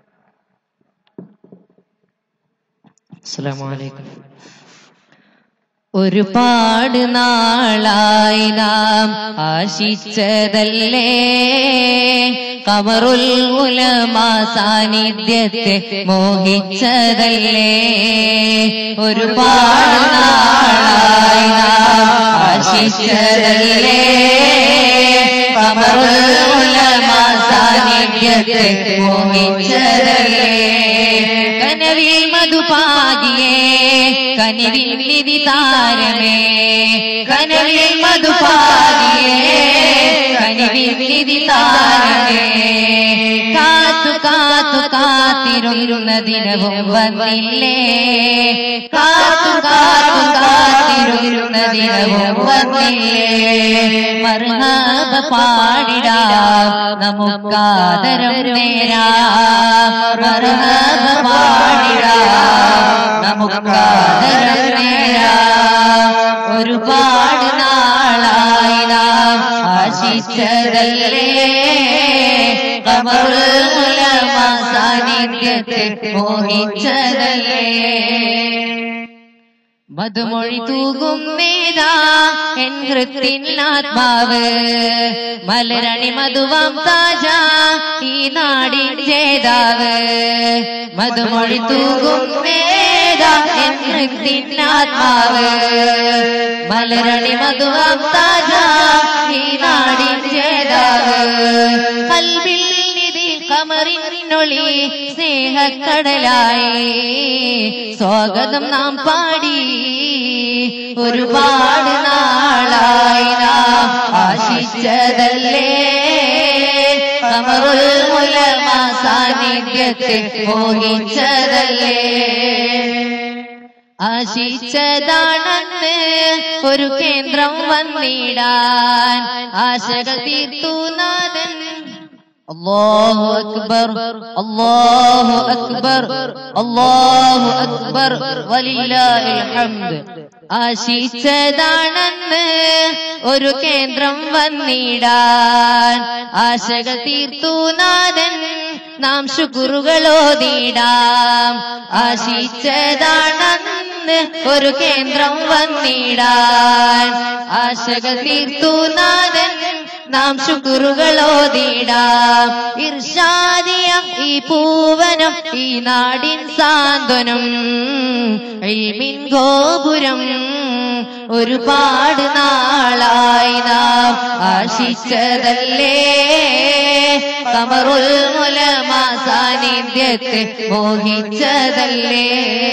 അസ്സലാമലൈക്കും ഒരുപാട് നാളായി നാം ആശിച്ചതല്ലേ കമറുൽ ഉലമാ സാന്നിധ്യത്തെ മോഹിച്ചതല്ലേ ഒരുപാട് നാളായി നാം ആശിച്ചതല്ലേ കമറുൽ ഉലമാ സാന്നിധ്യത്തെ മോഹിച്ചതല്ലേ കനവിൽ മധുപാതിയേ കനിവിൽ നിധി താരമേ കനവിൽ മധുപാതിയേ കനിവിൽ നിധി താരമേ കാത്തു കാത്തു കാത്തിരുന്ന ദിനവും വന്നില്ലേ കാത്തു കാത്തു കാത്തിരുന്ന ദിനവും വന്നില്ലേ മർഹബ പാടിടാം നമുക്കാദരം നേരാം മർഹബ പാടിടാം നമുക്കാദരം നേരാം ഒരുപാട് നാളായി നാം ആശിച്ചതല്ലേ കമറുൽ ഉലമ സാന്നിധ്യത്തെ മോഹിച്ചതല്ലേ മധുമൊഴി തൂകും നേതാ എൻ ഹൃത്തിൻ ആത്മാവ് മലരണി മധുവാം താജ ഈ നാടിൻ ജേതാവ് മധുമൊഴി തൂകും നേതാ എൻ ഹൃത്തിൻ ആത്മാവ് മലരണി മധുവാം താജ ഈ നാടിൻ ജേതാവ് കൽവിൽ നിധി കമറിനൊളി സ്നേഹക്കടലായി സ്വാഗതം നാം പാടി ഒരുപാട് നാളായി നാം ആശിച്ചതല്ലേ കമറുൽ മുലമ സാന്നിധ്യത്തെ മോഹിച്ചതല്ലേ ആശിച്ചതാണെന്ന് ഒരു കേന്ദ്രം വന്നിടാൻ ആശകൾ തീർത്തു നാഥൻ അല്ലാഹു അക്ബർ അല്ലാഹു അക്ബർ അല്ലാഹു അക്ബർ വലില്ലാഹിൽ ഹംദ് ആശിച്ചതാണെന്ന് ഒരു കേന്ദ്രം വന്നിടാൻ ആശകൾ തീർത്തു നാഥൻ നാം ശുക്രുകളോതിടാം ആശിച്ചതാണെന്ന് ഒരു കേന്ദ്രം വന്നിടാൻ ആശകൾ തീർത്തു നാഥൻ നാം ശുക്രുകളോതിടാം ഇർഷാദിയം ഈ പൂവനം ഈ നാടിൻ സാന്ത്വനം ഇൽമിൻ ഗോപുരം ഒരുപാട് നാളായി നാം ആശിച്ചതല്ലേ കമറുൽ മുലമ സാന്നിധ്യത്തെ മോഹിച്ചതല്ലേ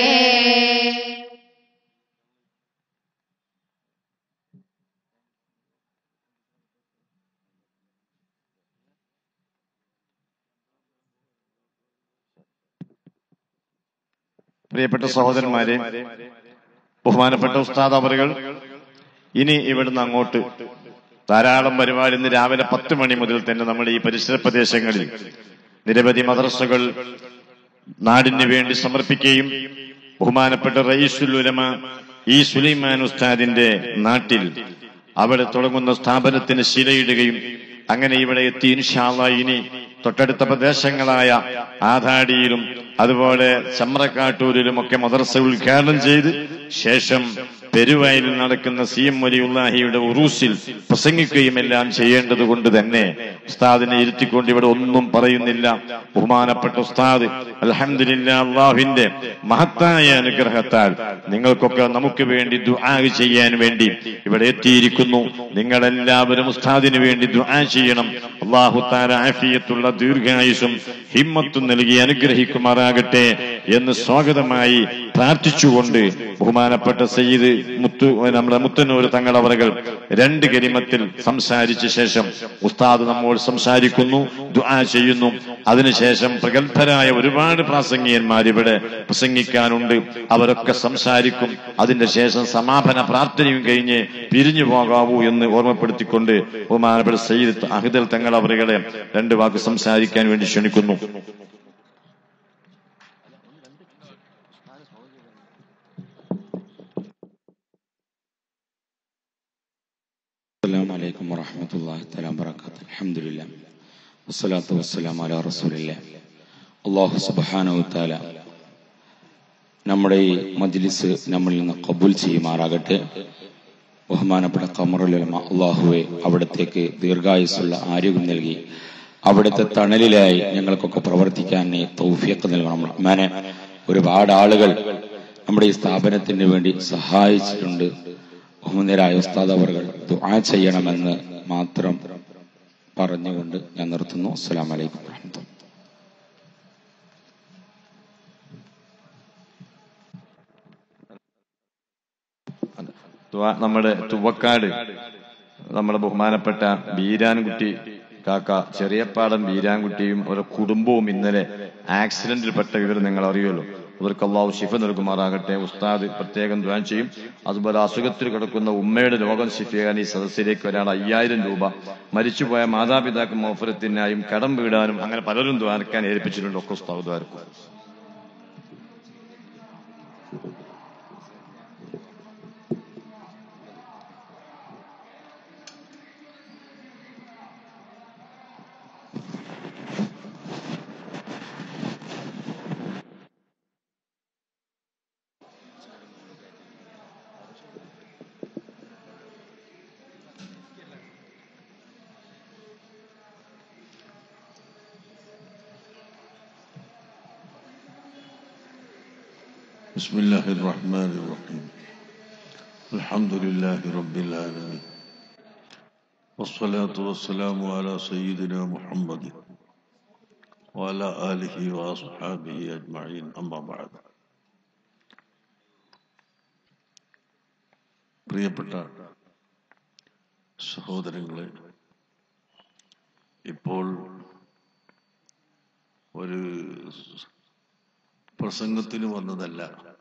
പ്രിയപ്പെട്ട സഹോദരന്മാരെ ബഹുമാനപ്പെട്ട ഉസ്താദ് അവറുകൾ ഇനി ഇവിടുന്ന് അങ്ങോട്ട് ധാരാളം പരിപാടി ഇന്ന് രാവിലെ പത്ത് മണി മുതൽ തന്നെ നമ്മുടെ ഈ പരിസര പ്രദേശങ്ങളിൽ നിരവധി മദ്രസകൾ നാടിന് വേണ്ടി സമർപ്പിക്കുകയും ബഹുമാനപ്പെട്ട റയീസുൽ ഉലമ ഈ സുലൈമാൻ ഉസ്താദിന്റെ നാട്ടിൽ അവിടെ തുടങ്ങുന്ന സ്ഥാപനത്തിന് ശിലയിടുകയും അങ്ങനെ ഇവിടെ എത്തി ഇൻഷാല്ല ഇനി തൊട്ടടുത്ത പ്രദേശങ്ങളായ ആധാടിയിലും അതുപോലെ ചമ്രക്കാട്ടൂരിലും ഒക്കെ മദർസ ഉദ്ഘാടനം ചെയ്ത് ശേഷം പെരുവയലിൽ നടക്കുന്ന സി എം വലിയുല്ലാഹിയുടെ ഉറൂസിൽ പ്രസംഗിക്കുകയും എല്ലാം ചെയ്യേണ്ടത് കൊണ്ട് തന്നെ ഉസ്താദിനെ ഇരുത്തിക്കൊണ്ട് ഇവിടെ ഒന്നും പറയുന്നില്ല ബഹുമാനപ്പെട്ട ഉസ്താദ് അലഹമില്ല അള്ളാഹുവിന്റെ മഹത്തായ അനുഗ്രഹത്താൽ നിങ്ങൾക്കൊക്കെ നമുക്ക് വേണ്ടി ദുആ ചെയ്യാൻ വേണ്ടി ഇവിടെ എത്തിയിരിക്കുന്നു നിങ്ങളെല്ലാവരും ഉസ്താദിന് വേണ്ടി ദുആ ചെയ്യണം അള്ളാഹു താര ആഫിയത്തുള്ള ദീർഘായുസും ഹിമ്മത്തും നൽകി അനുഗ്രഹിക്കുമാറാകട്ടെ എന്ന് സ്വാഗതമായി പ്രാർത്ഥിച്ചുകൊണ്ട് ബഹുമാനപ്പെട്ട സയ്യിദ് മുത്തു നമ്മുടെ മുത്തന്നൂർ തങ്ങളവറുകൾ രണ്ട് കരിമത്തിൽ സംസാരിച്ച ശേഷം ഉസ്താദ് നമ്മോട് സംസാരിക്കുന്നു ദുആ ചെയ്യുന്നു അതിനുശേഷം പ്രഗത്ഭരായ ഒരുപാട് പ്രാസംഗികന്മാർ ഇവിടെ പ്രസംഗിക്കാനുണ്ട് അവരൊക്കെ സംസാരിക്കും അതിന്റെ ശേഷം സമാപന പ്രാർത്ഥനയും കഴിഞ്ഞ് പിരിഞ്ഞു പോകാവൂ എന്ന് ഓർമ്മപ്പെടുത്തിക്കൊണ്ട് ബഹുമാനപ്പെട്ട സയ്യിദ് അഹിദൽ തങ്ങളവറുകളെ രണ്ട് വാക്ക് സംസാരിക്കാൻ വേണ്ടി ക്ഷണിക്കുന്നു السلام عليكم ورحمة الله تعالى وبركاته الحمد لله والصلاة والسلام على رسول الله അള്ളാഹു സുബാനു താല നമ്മുടെ ഈ മജ്ലിസ് നമ്മളിൽ നിന്ന് കബൂൽ ചെയ്യുമാറാകട്ടെ ബഹുമാനപ്പെട്ട കമറുലമ അള്ളാഹുവെ അവിടത്തേക്ക് ദീർഘായുസുള്ള ആരോഗ്യം നൽകി അവിടുത്തെ തണലിലായി ഞങ്ങൾക്കൊക്കെ പ്രവർത്തിക്കാൻ നീ തൗഫിയൊക്കെ നൽകണം റഹ്മാനെ ഒരുപാട് ആളുകൾ നമ്മുടെ ഈ സ്ഥാപനത്തിന് വേണ്ടി സഹായിച്ചിട്ടുണ്ട് ബഹുമന്യരായ ഉസ്താദ് അവർ ദുആ ചെയ്യണമെന്ന് മാത്രം പറഞ്ഞുകൊണ്ട് ഞാൻ നിർത്തുന്നു അസ്സലാമു അലൈക്കും വറഹ്മത്തുള്ളാഹി തുവ- നമ്മുടെ തുവക്കാട് നമ്മുടെ ബഹുമാനപ്പെട്ട ബീരാൻകുട്ടി കാക്ക ചെറിയപ്പാടം ബീരാൻകുട്ടിയും ഒരു കുടുംബവും ഇന്നലെ ആക്സിഡന്റിൽപ്പെട്ട വിവരം നിങ്ങൾ അറിയുമല്ലോ അവർക്ക് അള്ളാഹു ശിഫ നൽകുമാറാകട്ടെ ഉസ്താദ് പ്രത്യേകം ദ്വാൻ ചെയ്യും അതുപോലെ അസുഖത്തിൽ കിടക്കുന്ന ഉമ്മയുടെ രോഗം ശിഫിയാൻ ഈ സദസ്സിലേക്ക് ഒരാൾ അയ്യായിരം രൂപ മരിച്ചുപോയ മാതാപിതാക്കൾ മോഫരത്തിനായും കടം വീടാനും അങ്ങനെ പലരും ദ്വാരക്കാൻ ഏൽപ്പിച്ചിട്ടുണ്ട് ഒക്കെ ഉസ്താദ് ദ്വാരക്കും بسم الله الرحمن الرحيم الحمد لله رب العالمين والصلاة والسلام على سيدنا محمد وعلى آله وأصحابه أجمعين أما بعد പ്രിയപ്പെട്ട സഹോദരങ്ങളെ ഇപ്പോൾ ഒരു പ്രസംഗത്തിന് വന്നതല്ല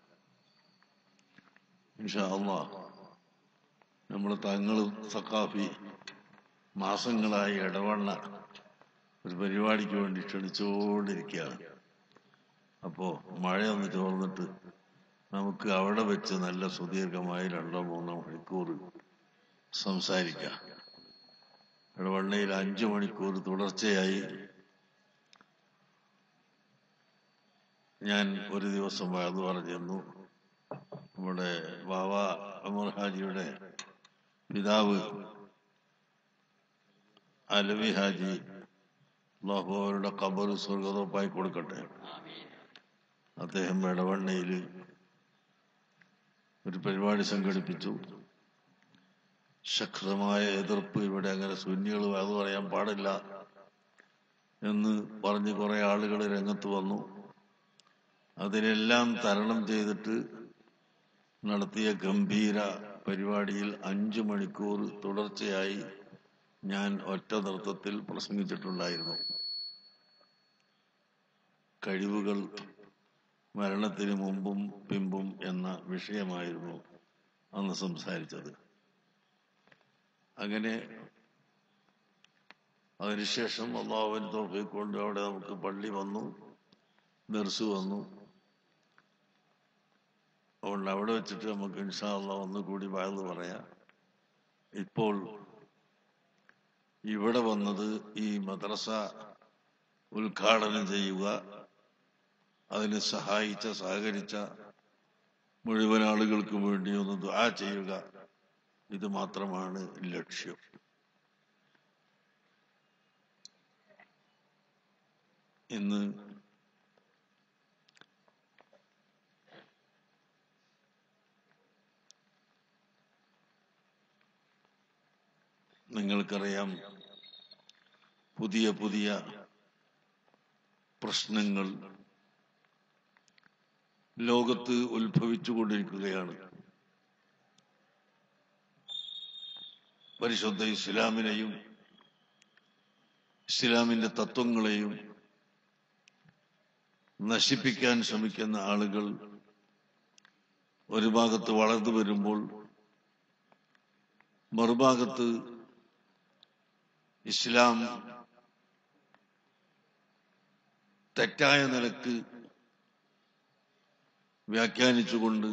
ഇൻഷാ അള്ളാ നമ്മുടെ തങ്ങൾ സക്കാഫി മാസങ്ങളായി ഇടവണ്ണ ഒരു പരിപാടിക്ക് വേണ്ടി ക്ഷണിച്ചുകൊണ്ടിരിക്കുകയാണ് അപ്പോ മഴയൊന്ന് ചോർന്നിട്ട് നമുക്ക് അവിടെ വെച്ച് നല്ല സുദീർഘമായി രണ്ടോ മൂന്നോ മണിക്കൂർ സംസാരിക്കാം ഇടവണ്ണയിൽ അഞ്ചു മണിക്കൂർ തുടർച്ചയായി ഞാൻ ഒരു ദിവസം അത് പറഞ്ഞിരുന്നു നമ്മുടെ ബാബ അമർ ഹാജിയുടെ പിതാവ് അലവി ഹാജി അള്ളാഹു അവരുടെ കബർ സ്വർഗതോപ്പായി കൊടുക്കട്ടെ അദ്ദേഹം ഇടവണ്ണയിൽ ഒരു പരിപാടി സംഘടിപ്പിച്ചു ശക്തമായ എതിർപ്പ് ഇവിടെ അങ്ങനെ സുന്നികൾ അത് പറയാൻ പാടില്ല എന്ന് പറഞ്ഞ് കുറെ ആളുകൾ രംഗത്ത് വന്നു അതിനെല്ലാം തരണം ചെയ്തിട്ട് നടത്തിയ ഗംഭീര പരിപാടിയിൽ അഞ്ചു മണിക്കൂർ തുടർച്ചയായി ഞാൻ ഒറ്റ നൃത്തത്തിൽ പ്രസംഗിച്ചിട്ടുണ്ടായിരുന്നു കഴിവുകൾ മരണത്തിന് മുമ്പും പിമ്പും എന്ന വിഷയമായിരുന്നു അന്ന് സംസാരിച്ചത് അങ്ങനെ അതിനുശേഷം അള്ളാഹുവിന് തോഫിക്ക് കൊണ്ട് അവിടെ നമുക്ക് പള്ളി വന്നു ദർസ് വന്നു അതുകൊണ്ട് അവിടെ വെച്ചിട്ട് നമുക്ക് ഇൻഷാ അള്ളാഹ് ഒന്നുകൂടി വാഴ്ന്നു പറയാം ഇപ്പോൾ ഇവിടെ വന്നത് ഈ മദ്രസ ഉദ്ഘാടനം ചെയ്യുക അതിന് സഹായിച്ച സഹകരിച്ച മുഴുവൻ ആളുകൾക്കും വേണ്ടി ഒന്ന് ദുആ ചെയ്യുക ഇത് മാത്രമാണ് ലക്ഷ്യം ഇന്ന് നിങ്ങൾക്കറിയാം പുതിയ പുതിയ പ്രശ്നങ്ങൾ ലോകത്ത് ഉത്ഭവിച്ചുകൊണ്ടിരിക്കുകയാണ് പരിശുദ്ധ ഇസ്ലാമിനെയും ഇസ്ലാമിന്റെ തത്വങ്ങളെയും നശിപ്പിക്കാൻ ശ്രമിക്കുന്ന ആളുകൾ ഒരു ഭാഗത്ത് വളർന്നു വരുമ്പോൾ മറുഭാഗത്ത് ഇസ്ലാം തെറ്റായ നിലക്ക് വ്യാഖ്യാനിച്ചുകൊണ്ട്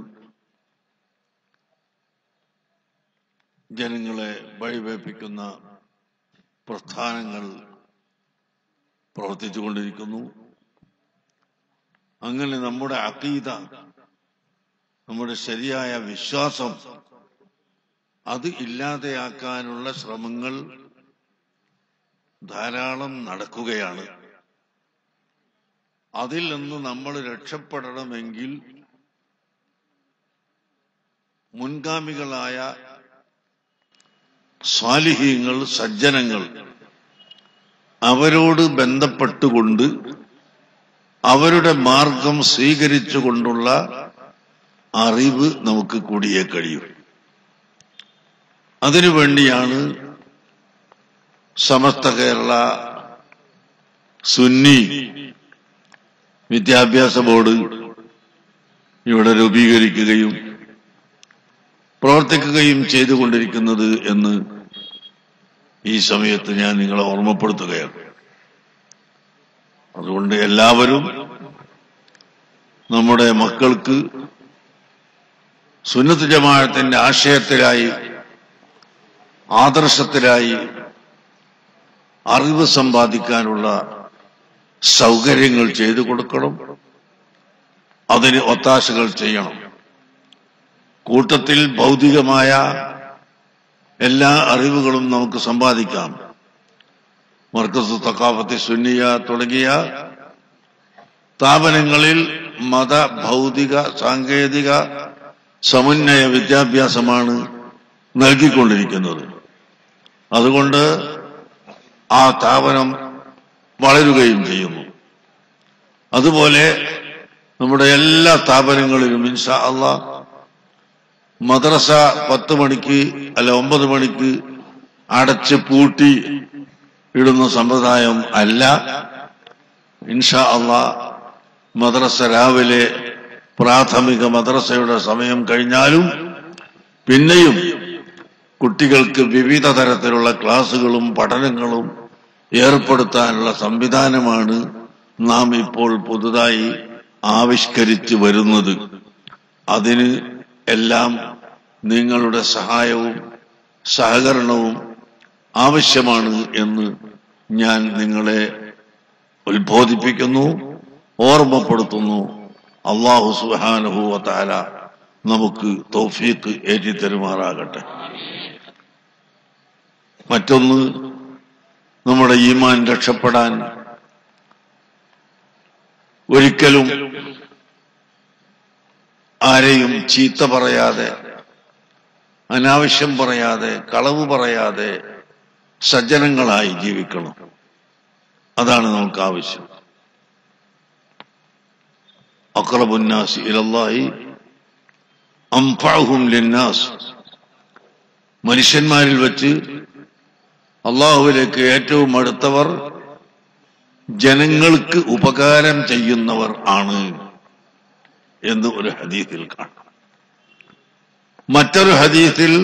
ജനങ്ങളെ വഴിവേപ്പിക്കുന്ന പ്രസ്ഥാനങ്ങൾ പ്രവർത്തിച്ചുകൊണ്ടിരിക്കുന്നു അങ്ങനെ നമ്മുടെ അക്കീത നമ്മുടെ ശരിയായ വിശ്വാസം അത് ഇല്ലാതെയാക്കാനുള്ള ശ്രമങ്ങൾ ധാരാളം നടക്കുകയാണ് അതിൽ നിന്ന് നമ്മൾ രക്ഷപ്പെടണമെങ്കിൽ മുൻഗാമികളായ സ്വാലിഹീങ്ങൾ സജ്ജനങ്ങൾ അവരോട് ബന്ധപ്പെട്ടുകൊണ്ട് അവരുടെ മാർഗം സ്വീകരിച്ചുകൊണ്ടുള്ള അറിവ് നമുക്ക് കൂടിയേ കഴിയും അതിനുവേണ്ടിയാണ് സമസ്ത കേരള സുന്നി വിദ്യാഭ്യാസ ബോർഡ് ഇവിടെ രൂപീകരിക്കുകയും പ്രവർത്തിക്കുകയും ചെയ്തുകൊണ്ടിരിക്കുന്നത് എന്ന് ഈ സമയത്ത് ഞാൻ നിങ്ങളെ ഓർമ്മപ്പെടുത്തുകയാണ് അതുകൊണ്ട് എല്ലാവരും നമ്മുടെ മക്കൾക്ക് സുന്നത്ത് ജമാഅത്തിന്റെ ആശയത്തിലായി ആദർശത്തിലായി അറിവ് സമ്പാദിക്കാനുള്ള സൗകര്യങ്ങൾ ചെയ്തു കൊടുക്കണം അതിന് ഒത്താശകൾ ചെയ്യണം കൂട്ടത്തിൽ ഭൗതികമായ എല്ലാ അറിവുകളും നമുക്ക് സമ്പാദിക്കാം മർക്കസ് തക്കാഫത്തി സുന്നിയ തുടങ്ങിയ സ്ഥാപനങ്ങളിൽ മത ഭൗതിക സാങ്കേതിക സമന്വയ വിദ്യാഭ്യാസമാണ് നൽകിക്കൊണ്ടിരിക്കുന്നത് അതുകൊണ്ട് ആ സ്ഥാപനം വളരുകയും ചെയ്യുന്നു അതുപോലെ നമ്മുടെ എല്ലാ സ്ഥാപനങ്ങളിലും ഇൻഷാ അള്ളാ മദ്രസ പത്ത് മണിക്ക് അല്ല ഒമ്പത് മണിക്ക് അടച്ച് പൂട്ടി ഇടുന്ന സമ്പ്രദായം അല്ല ഇൻഷാ അള്ളാ മദ്രസ രാവിലെ പ്രാഥമിക മദ്രസയുടെ സമയം കഴിഞ്ഞാലും പിന്നെയും കുട്ടികൾക്ക് വിവിധ തരത്തിലുള്ള ക്ലാസുകളും പഠനങ്ങളും ഏർപ്പെടുത്താനുള്ള സംവിധാനമാണ് നാം ഇപ്പോൾ പുതുതായി ആവിഷ്കരിച്ചു വരുന്നത് അതിന് എല്ലാം നിങ്ങളുടെ സഹായവും സഹകരണവും ആവശ്യമാണ് എന്ന് ഞാൻ നിങ്ങളെ ഉത്ബോധിപ്പിക്കുന്നു ഓർമ്മപ്പെടുത്തുന്നു അള്ളാഹു സുഹാനുഭൂവത്താല നമുക്ക് തൗഫീക്ക് ഏറ്റിത്തരുമാറാകട്ടെ മറ്റൊന്ന് നമ്മുടെ ഈമാൻ രക്ഷപ്പെടാൻ ഒരിക്കലും ആരെയും ചീത്ത പറയാതെ അനാവശ്യം പറയാതെ കളവ് പറയാതെ സജ്ജനങ്ങളായി ജീവിക്കണം അതാണ് നമുക്ക് ആവശ്യം അക്രബുന്നാസ് ഇലല്ലാഹി അംഫഅഹും ലിന്നാസ് മനുഷ്യന്മാരിൽ വെച്ച് അള്ളാഹുവിലേക്ക് ഏറ്റവും അടുത്തവർ ജനങ്ങൾക്ക് ഉപകാരം ചെയ്യുന്നവർ ആണ് എന്ന് ഒരു ഹദീസിൽ കാണാം മറ്റൊരു ഹദീസിൽ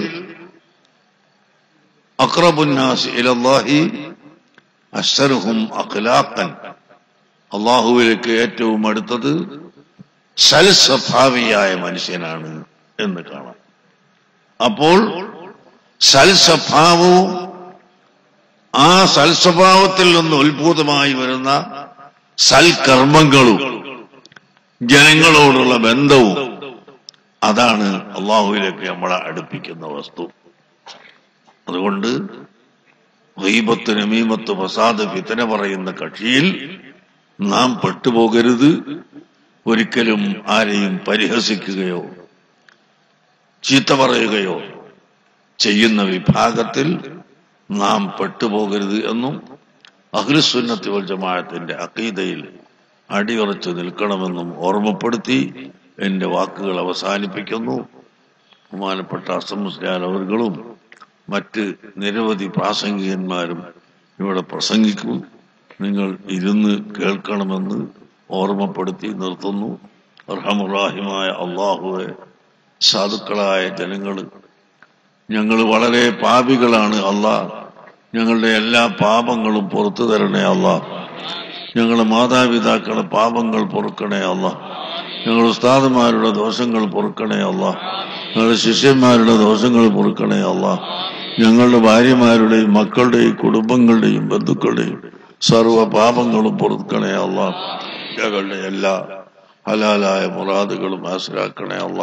അക്രബുന്നാസ് ഇലല്ലാഹി അസ്സറുഹും അഖ്ലാഖൻ അള്ളാഹുവിലേക്ക് ഏറ്റവും അടുത്തത് സൽസ്വഭാവിയായ മനുഷ്യനാണ് എന്ന് കാണാം അപ്പോൾ സൽസ്വഭാവവും ആ സൽസ്വഭാവത്തിൽ നിന്ന് ഉത്ഭൂതമായി വരുന്ന സൽക്കർമ്മങ്ങളും ജനങ്ങളോടുള്ള ബന്ധവും അതാണ് അള്ളാഹുവിലേക്ക് നമ്മളെ അടുപ്പിക്കുന്ന വസ്തു അതുകൊണ്ട് ഗീബത്ത് നമീമത്ത് ഫസാദ് ഫിത്തന പറയുന്ന കക്ഷിയിൽ നാം പെട്ടുപോകരുത് ഒരിക്കലും ആരെയും പരിഹസിക്കുകയോ ചീത്ത പറയുകയോ ചെയ്യുന്ന വിഭാഗത്തിൽ നാം പെട്ടുപോകരുത് എന്നും അഖിലുസുന്നത്തി വൽ ജമാഅത്തിന്റെ അക്കീതയിൽ അടിയുറച്ചു നിൽക്കണമെന്നും ഓർമ്മപ്പെടുത്തി എന്റെ വാക്കുകൾ അവസാനിപ്പിക്കുന്നു ബഹുമാനപ്പെട്ട അസംസ്കാര അവർകളും മറ്റ് നിരവധി പ്രാസംഗികന്മാരും ഇവിടെ പ്രസംഗിക്കും നിങ്ങൾ ഇരുന്ന് കേൾക്കണമെന്ന് ഓർമ്മപ്പെടുത്തി നിർത്തുന്നു അർഹമുറാഹിമായ അള്ളാഹുവെ സാധുക്കളായ ജനങ്ങൾ ഞങ്ങൾ വളരെ പാപികളാണ് അല്ലാ ഞങ്ങളുടെ എല്ലാ പാപങ്ങളും പുറത്തു തരണേ അല്ലാ ഞങ്ങളുടെ മാതാപിതാക്കളുടെ പാപങ്ങൾ പൊറുക്കണേ അല്ല ഞങ്ങളുടെ ഉസ്താദുമാരുടെ ദോഷങ്ങൾ പൊറുക്കണേ അല്ല ഞങ്ങളുടെ ശിഷ്യന്മാരുടെ ദോഷങ്ങൾ പൊറുക്കണേ അല്ല ഞങ്ങളുടെ ഭാര്യമാരുടെയും മക്കളുടെയും കുടുംബങ്ങളുടെയും ബന്ധുക്കളുടെയും സർവ പാപങ്ങളും പൊറുക്കണേ അല്ല ഞങ്ങളുടെ എല്ലാ ഹലാലായ മുറാദുകളും ഹാസിലാക്കണേ അല്ല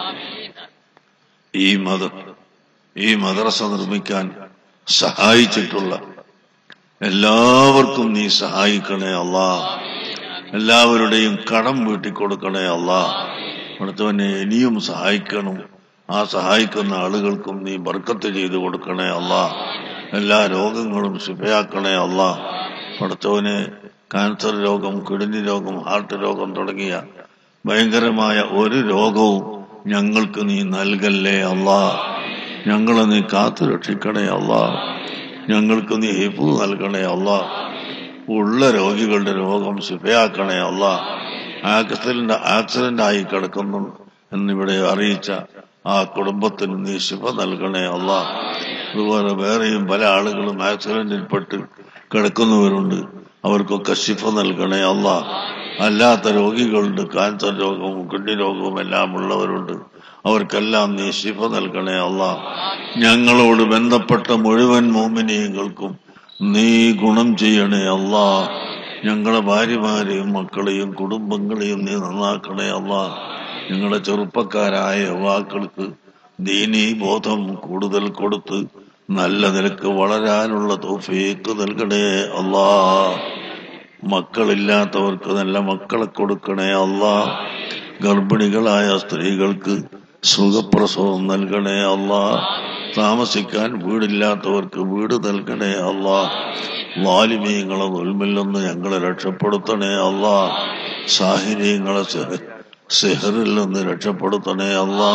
ഈ മത ഈ മദ്രസ നിർമ്മിക്കാൻ സഹായിച്ചിട്ടുള്ള എല്ലാവർക്കും നീ സഹായിക്കണേ അല്ലാ എല്ലാവരുടെയും കടം വീട്ടിക്കൊടുക്കണേ അല്ലാ അടുത്തവനെ ഇനിയും സഹായിക്കണം ആ സഹായിക്കുന്ന ആളുകൾക്കും നീ ബർക്കത്ത് ചെയ്തു കൊടുക്കണേ അല്ലാ എല്ലാ രോഗങ്ങളും ശുഭയാക്കണേ അല്ലാ പഠിച്ചവന് കാൻസർ രോഗം കിഡ്നി രോഗം ഹാർട്ട് രോഗം തുടങ്ങിയ ഭയങ്കരമായ ഒരു രോഗവും ഞങ്ങൾക്ക് നീ നൽകല്ലേ അല്ലാ ഞങ്ങളെ നീ കാത്തു രക്ഷിക്കണേ അല്ലാ ഞങ്ങൾക്ക് നീ ഹിഫു നൽകണേ അല്ല ഉള്ള രോഗികളുടെ രോഗം ശുഭയാക്കണേ അല്ല ആക്സിഡന്റ് ആക്സിഡന്റ് ആയി കിടക്കുന്നു എന്നിവിടെ അറിയിച്ച ആ കുടുംബത്തിന് നീ ശുഭ നൽകണേ അല്ല അതുപോലെ വേറെയും പല ആളുകളും ആക്സിഡന്റിൽപ്പെട്ട് കിടക്കുന്നവരുണ്ട് അവർക്കൊക്കെ ശിഫ നൽകണേ അല്ല അല്ലാത്ത രോഗികളുണ്ട് കാൻസർ രോഗവും കിഡ്നി രോഗവും എല്ലാം ഉള്ളവരുണ്ട് അവർക്കെല്ലാം നീ ശിഫ നൽകണേ അല്ല ഞങ്ങളോട് ബന്ധപ്പെട്ട മുഴുവൻ മോമിനിയങ്ങൾക്കും നീ ഗുണം ചെയ്യണേ അല്ല ഞങ്ങളുടെ ഭാര്യമാരെയും മക്കളെയും കുടുംബങ്ങളെയും നീ നന്നാക്കണേ അല്ല ഞങ്ങളുടെ ചെറുപ്പക്കാരായ യുവാക്കൾക്ക് ദീനീ ബോധം കൂടുതൽ കൊടുത്ത് നല്ല നിലക്ക് വളരാനുള്ള തോഫീക്ക് നൽകണേ അല്ലാ മക്കളില്ലാത്തവർക്ക് നല്ല മക്കളെ കൊടുക്കണേ അല്ലാ ഗർഭിണികളായ സ്ത്രീകൾക്ക് സുഖപ്രസവം നൽകണേ അല്ലാ താമസിക്കാൻ വീടില്ലാത്തവർക്ക് വീട് നൽകണേ അല്ലാ വാലിമീങ്ങളെ ഉൽമിൽ നിന്ന് ഞങ്ങളെ രക്ഷപ്പെടുത്തണേ അല്ലാ സാഹിര്യങ്ങളെ സെഹറിൽ നിന്ന് രക്ഷപ്പെടുത്തണേ അല്ലാ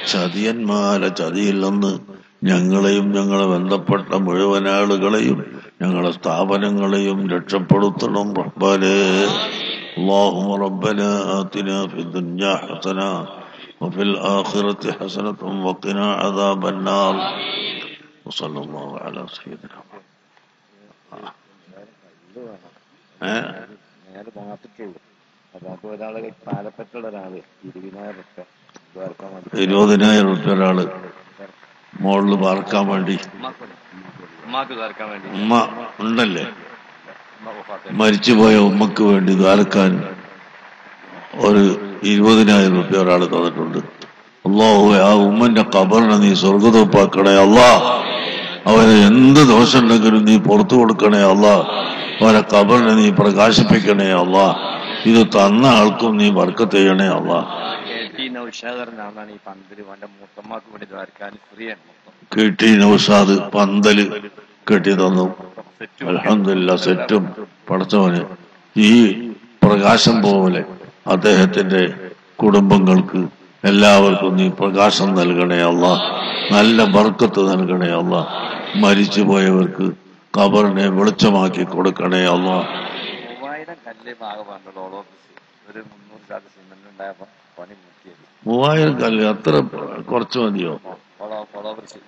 ചതിയന്മാരെ ചതിയിൽ നിന്ന് ഞങ്ങളെയും ഞങ്ങളെ ബന്ധപ്പെട്ട മുഴുവൻ ആളുകളെയും ഞങ്ങളെ സ്ഥാപനങ്ങളെയും രക്ഷപ്പെടുത്തണം റബ്ബാലേ اللهم ربنا آتنا في الدنيا حسنة وفي الآخرة حسنة وقنا عذاب النار وصلى الله على سيدنا محمد ഏഹ് നേരെ നാട്ടിട്ടുള്ളൂ അപ്പൊ ഒരാള് പാലപ്പെട്ടുള്ള ഒരാള് ഇരുപതിനായിരം റുപ്യ ചേർക്കാൻ വേണ്ടി ഇരുപതിനായിരം റുപ്യ ഒരാള് മോളില് പാർക്കാൻ വേണ്ടി ഉമ്മാക്ക് ചേർക്കാൻ വേണ്ടി ഉമ്മ ഉണ്ടല്ലേ ഉമ്മ വഫാത്ത് മരിച്ചുപോയ ഉമ്മക്ക് വേണ്ടി ദ്വാരക്കാൻ ഒരു ഇരുപതിനായിരം റുപ്യ ഒരാൾ തന്നിട്ടുണ്ട് അള്ളാഹു ആ ഉമ്മന്റെ കബറിനെ നീ സ്വർഗതപ്പാക്കണേ അല്ലാ അവന് എന്ത് ദോഷമുണ്ടെങ്കിലും നീ പുറത്തു കൊടുക്കണേ അല്ലാ അവനെ കബറിനെ നീ പ്രകാശിപ്പിക്കണേ അല്ലാ ഇത് തന്ന ആൾക്കും നീ വർക്കത്ത് ചെയ്യണേ അല്ലാ കെ ടി നൌഷാദറിനാണ് ഈ പന്തില് അവന്റെ മൂത്തമ്മക്ക് വേണ്ടി ചേർക്കാൻ ഫ്രീയാണ് മൊത്തം കെട്ടി നൗസാദ് പന്തല് കെട്ടി തന്നു അലഹമില്ല സെറ്റും പടച്ചവന് ഈ പ്രകാശം പോലെ അദ്ദേഹത്തിന്റെ കുടുംബങ്ങൾക്ക് എല്ലാവർക്കും നീ പ്രകാശം നൽകണേ അല്ല നല്ല ബർക്കത്ത് നൽകണേ അല്ല മരിച്ചുപോയവർക്ക് കബറിനെ വെളിച്ചമാക്കി കൊടുക്കണേ അല്ല മൂവായിരം കല്ല് ആകെ വേണ്ടല്ലോ ഓൾ ഓഫീസ് ഒരു മുന്നൂറ് ചാക്ക് സിമെന്റ് ഉണ്ടായപ്പോ പണി മുക്കിയത് മൂവായിരം കല്ല് അത്ര കുറച്ച് മതിയോ ഓൾ ഓഫീസ്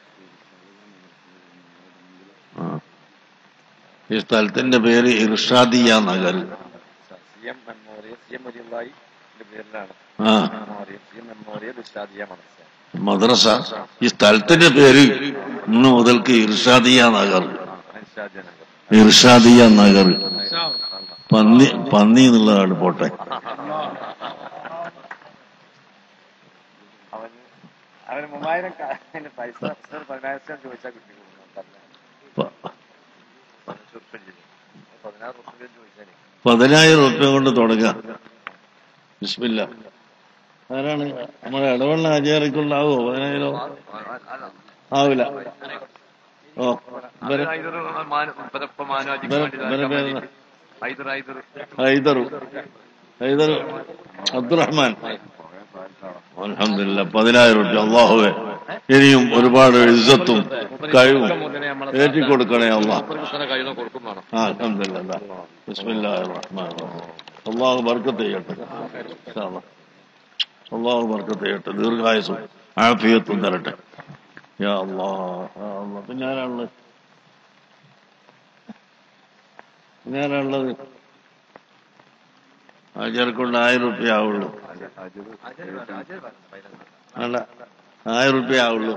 ആ. ഈ സ്ഥലത്തിന്റെ പേര് Irshadiya Nagar C M memorial C M വലിയുള്ളായി പേരിലാണ് ആ മെമ്മോറിയൽ സി എം മെമ്മോറിയൽ ഉസ്താദിയ മനസ്സിലായി മദ്രസ ഈ സ്ഥലത്തിന്റെ പേര് ഇന്ന് മുതൽക്ക് ഇർഷാദിയ നഗർ ഉസ്താദിയ നഗർ ഇർഷാദിയ നഗർ പന്നി പന്നി എന്നുള്ളതാണ് പോട്ടെ അവന് അവന് മൂവായിരം ക- അതിന് പൈസ ഒരു പതിനായിരം ചോദിച്ചാൽ കിട്ടി പ- പതിനാറ് റുപ്യ ചോദിച്ചാൽ പതിനായിരം റുപ്യ കൊണ്ട് തുടങ്ങാം ബിസ്മില്ല ആരാണ് നമ്മുടെ ഇടവണ്ണ ആചാരിക്കുണ്ടാവോ പതിനായിരം ആവില്ല ഓ ഇവരെ ഇവരെ- ഇവരെ പേരെന്താ? ഹൈദറു ഹൈദർ അബ്ദുറഹ്മാൻ അലഹമില്ല പതിനായിരം റുപ്യ അള്ളാഹുവെ ഇനിയും ഒരുപാട് ഇജ്ജത്തും കഴിവും ഏറ്റിക്കൊടുക്കണേ അള്ളാഹ് കൊടുക്കും വേണം ആ അൽഹംദുലില്ലാ ബിസ്മില്ലാഹിർ റഹ്മാനിർ റഹീം അള്ളാഹു ബർക്കത്ത് ചെയ്യട്ടെ ഇൻഷാ അല്ലാ. അള്ളാഹു ബർക്കത്ത് ചെയ്യട്ടെ ദീർഘായുസും ആഫിയത്തും തരട്ടെ യാ അല്ലാഹ് യാ അല്ലാഹ് പിന്നെ ആരാണുള്ളത് പിന്നെ ആരാണുള്ളത് ആചാരക്കൊണ്ട് ആയിരം റുപ്യ ആവുള്ളൂ വേണ്ട ആയിരം റുപ്യ ആവുള്ളൂ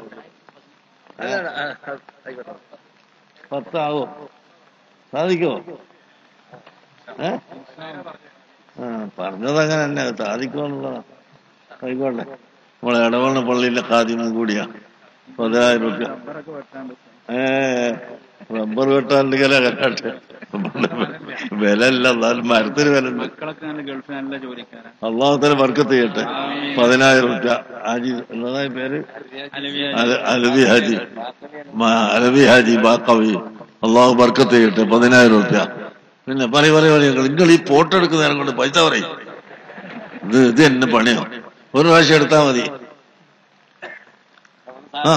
പത്താവോ സാധിക്കോ ഏ ആ പറഞ്ഞത് അങ്ങനെ തന്നെ സാധിക്കുമോ എന്നുള്ളതാ ആയിക്കോട്ടെ നമ്മളെ ഇടവണ്ണ പള്ളിയിലെ കാദ്യമം കൂടിയാ പതിനായിരം റുപ്യ ഏ റബ്ബർ വെട്ടാണ്ട് വില കരാട്ടെ വില ഇല്ല എന്നാലും മരത്തിന് വില ഉണ്ട് മക്കളൊക്കെ നല്ല ഗൾഫിൽ നല്ല ജോലിക്കാരാണ് അള്ളാഹുത്തല വർക്കത്ത് ചെയ്യട്ടെ പതിനായിരം റുപ്യ ഹാജി എന്നതായ പേര് അല- അലവി ഹാജി മ- അലവി ഹാജി ബാക്കവി അള്ളാഹു ബർക്കത്ത് ചെയ്യട്ടെ പതിനായിരം റുപ്യ പിന്നെ പറയും പറയും പറയും നിങ്ങൾ ഈ ഫോട്ടോ എടുക്കുന്ന നേരം കൊണ്ട് പൈസ പറയും ഇത് ഇത് എന്നെ പണിയോ ഒരു പ്രാവശ്യം എടുത്താ മതി ആ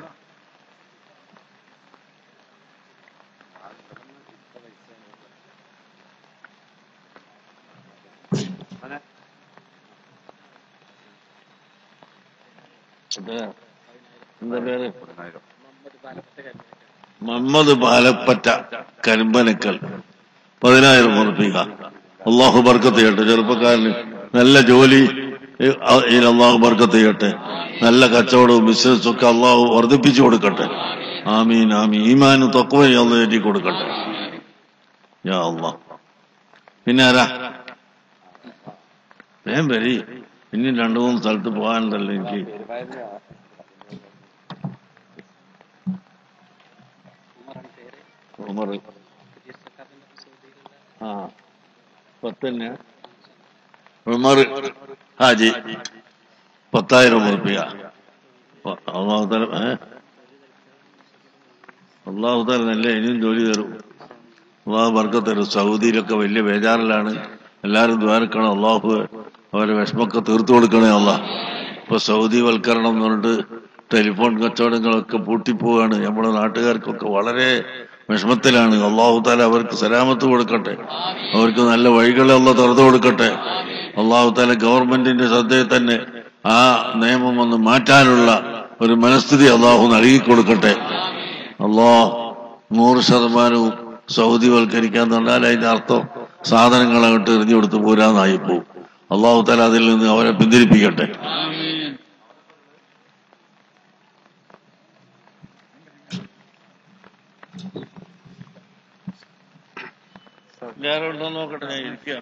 എന്താ പേര് മുഹമ്മദ് പാലപ്പറ്റ കരിമ്പനക്കൽ പതിനായിരം ഉറപ്പിക്ക അള്ളാഹു ബർക്കത്ത് ചെയ്യട്ടെ ചെറുപ്പക്കാരന് നല്ല ജോലി ഏ, അ- ഇതിൽ അള്ളാഹു ബർക്കത്ത് ചെയ്യട്ടെ നല്ല കച്ചവടവും ബിസിനസ്സും ഒക്കെ അള്ളാഹു വർദ്ധിപ്പിച്ചു കൊടുക്കട്ടെ ആമീൻ ആമീൻ ഈമാനും തൊക്കവയും അള്ള ഏറ്റി കൊടുക്കട്ടെ യാ അള്ളാഹ് പിന്നെ ആരാ വേം വരി ഇനി രണ്ടു മൂന്ന് സ്ഥലത്ത് പോകാനുണ്ടല്ലോ എനിക്ക് ഉമർ ആ പത്തന്നെ ഉമർ ഹാജി പത്തായിരം ഉറുപ്പിക അള്ളാഹുതല ഏ അള്ളാഹുതല നല്ല ഇനിയും ജോലി തരും അള്ളാഹു ബർക്കത്ത് തരും സൗദിയിലൊക്കെ വലിയ ബേജാറിലാണ് എല്ലാവരും ദ്വാരക്കണം അള്ളാഹു അവരെ വിഷമൊക്കെ തീർത്തു കൊടുക്കണേ അള്ളാഹ് ഇപ്പൊ സൗദി വൽക്കരണം എന്ന് പറഞ്ഞിട്ട് ടെലിഫോൺ കച്ചവടങ്ങളൊക്കെ പൂട്ടിപ്പോവാണ് നമ്മുടെ നാട്ടുകാർക്കൊക്കെ വളരെ വിഷമത്തിലാണ് അള്ളാഹു താല അവർക്ക് സലാമത്ത് കൊടുക്കട്ടെ അവർക്ക് നല്ല വഴികളെ അള്ള തുറന്നു കൊടുക്കട്ടെ അള്ളാഹു താല ഗവൺമെന്റിന്റെ ശ്രദ്ധയിൽ തന്നെ ആ നിയമം ഒന്ന് മാറ്റാനുള്ള ഒരു മനസ്ഥിതി അള്ളാഹു നൽകി കൊടുക്കട്ടെ അള്ളാഹ് നൂറ് ശതമാനവും സൗദി വൽക്കരിക്കാൻ തന്നാൽ അതിന്റെ അർത്ഥം സാധനങ്ങൾ അങ്ങോട്ട് എറിഞ്ഞു കൊടുത്ത് പോരാന്നായി പോവും അള്ളാഹു താല അതിൽ നിന്ന് അവരെ പിന്തിരിപ്പിക്കട്ടെ വേറെ ഉണ്ടോ നോക്കട്ടെ ഞാൻ ഇരിക്കാം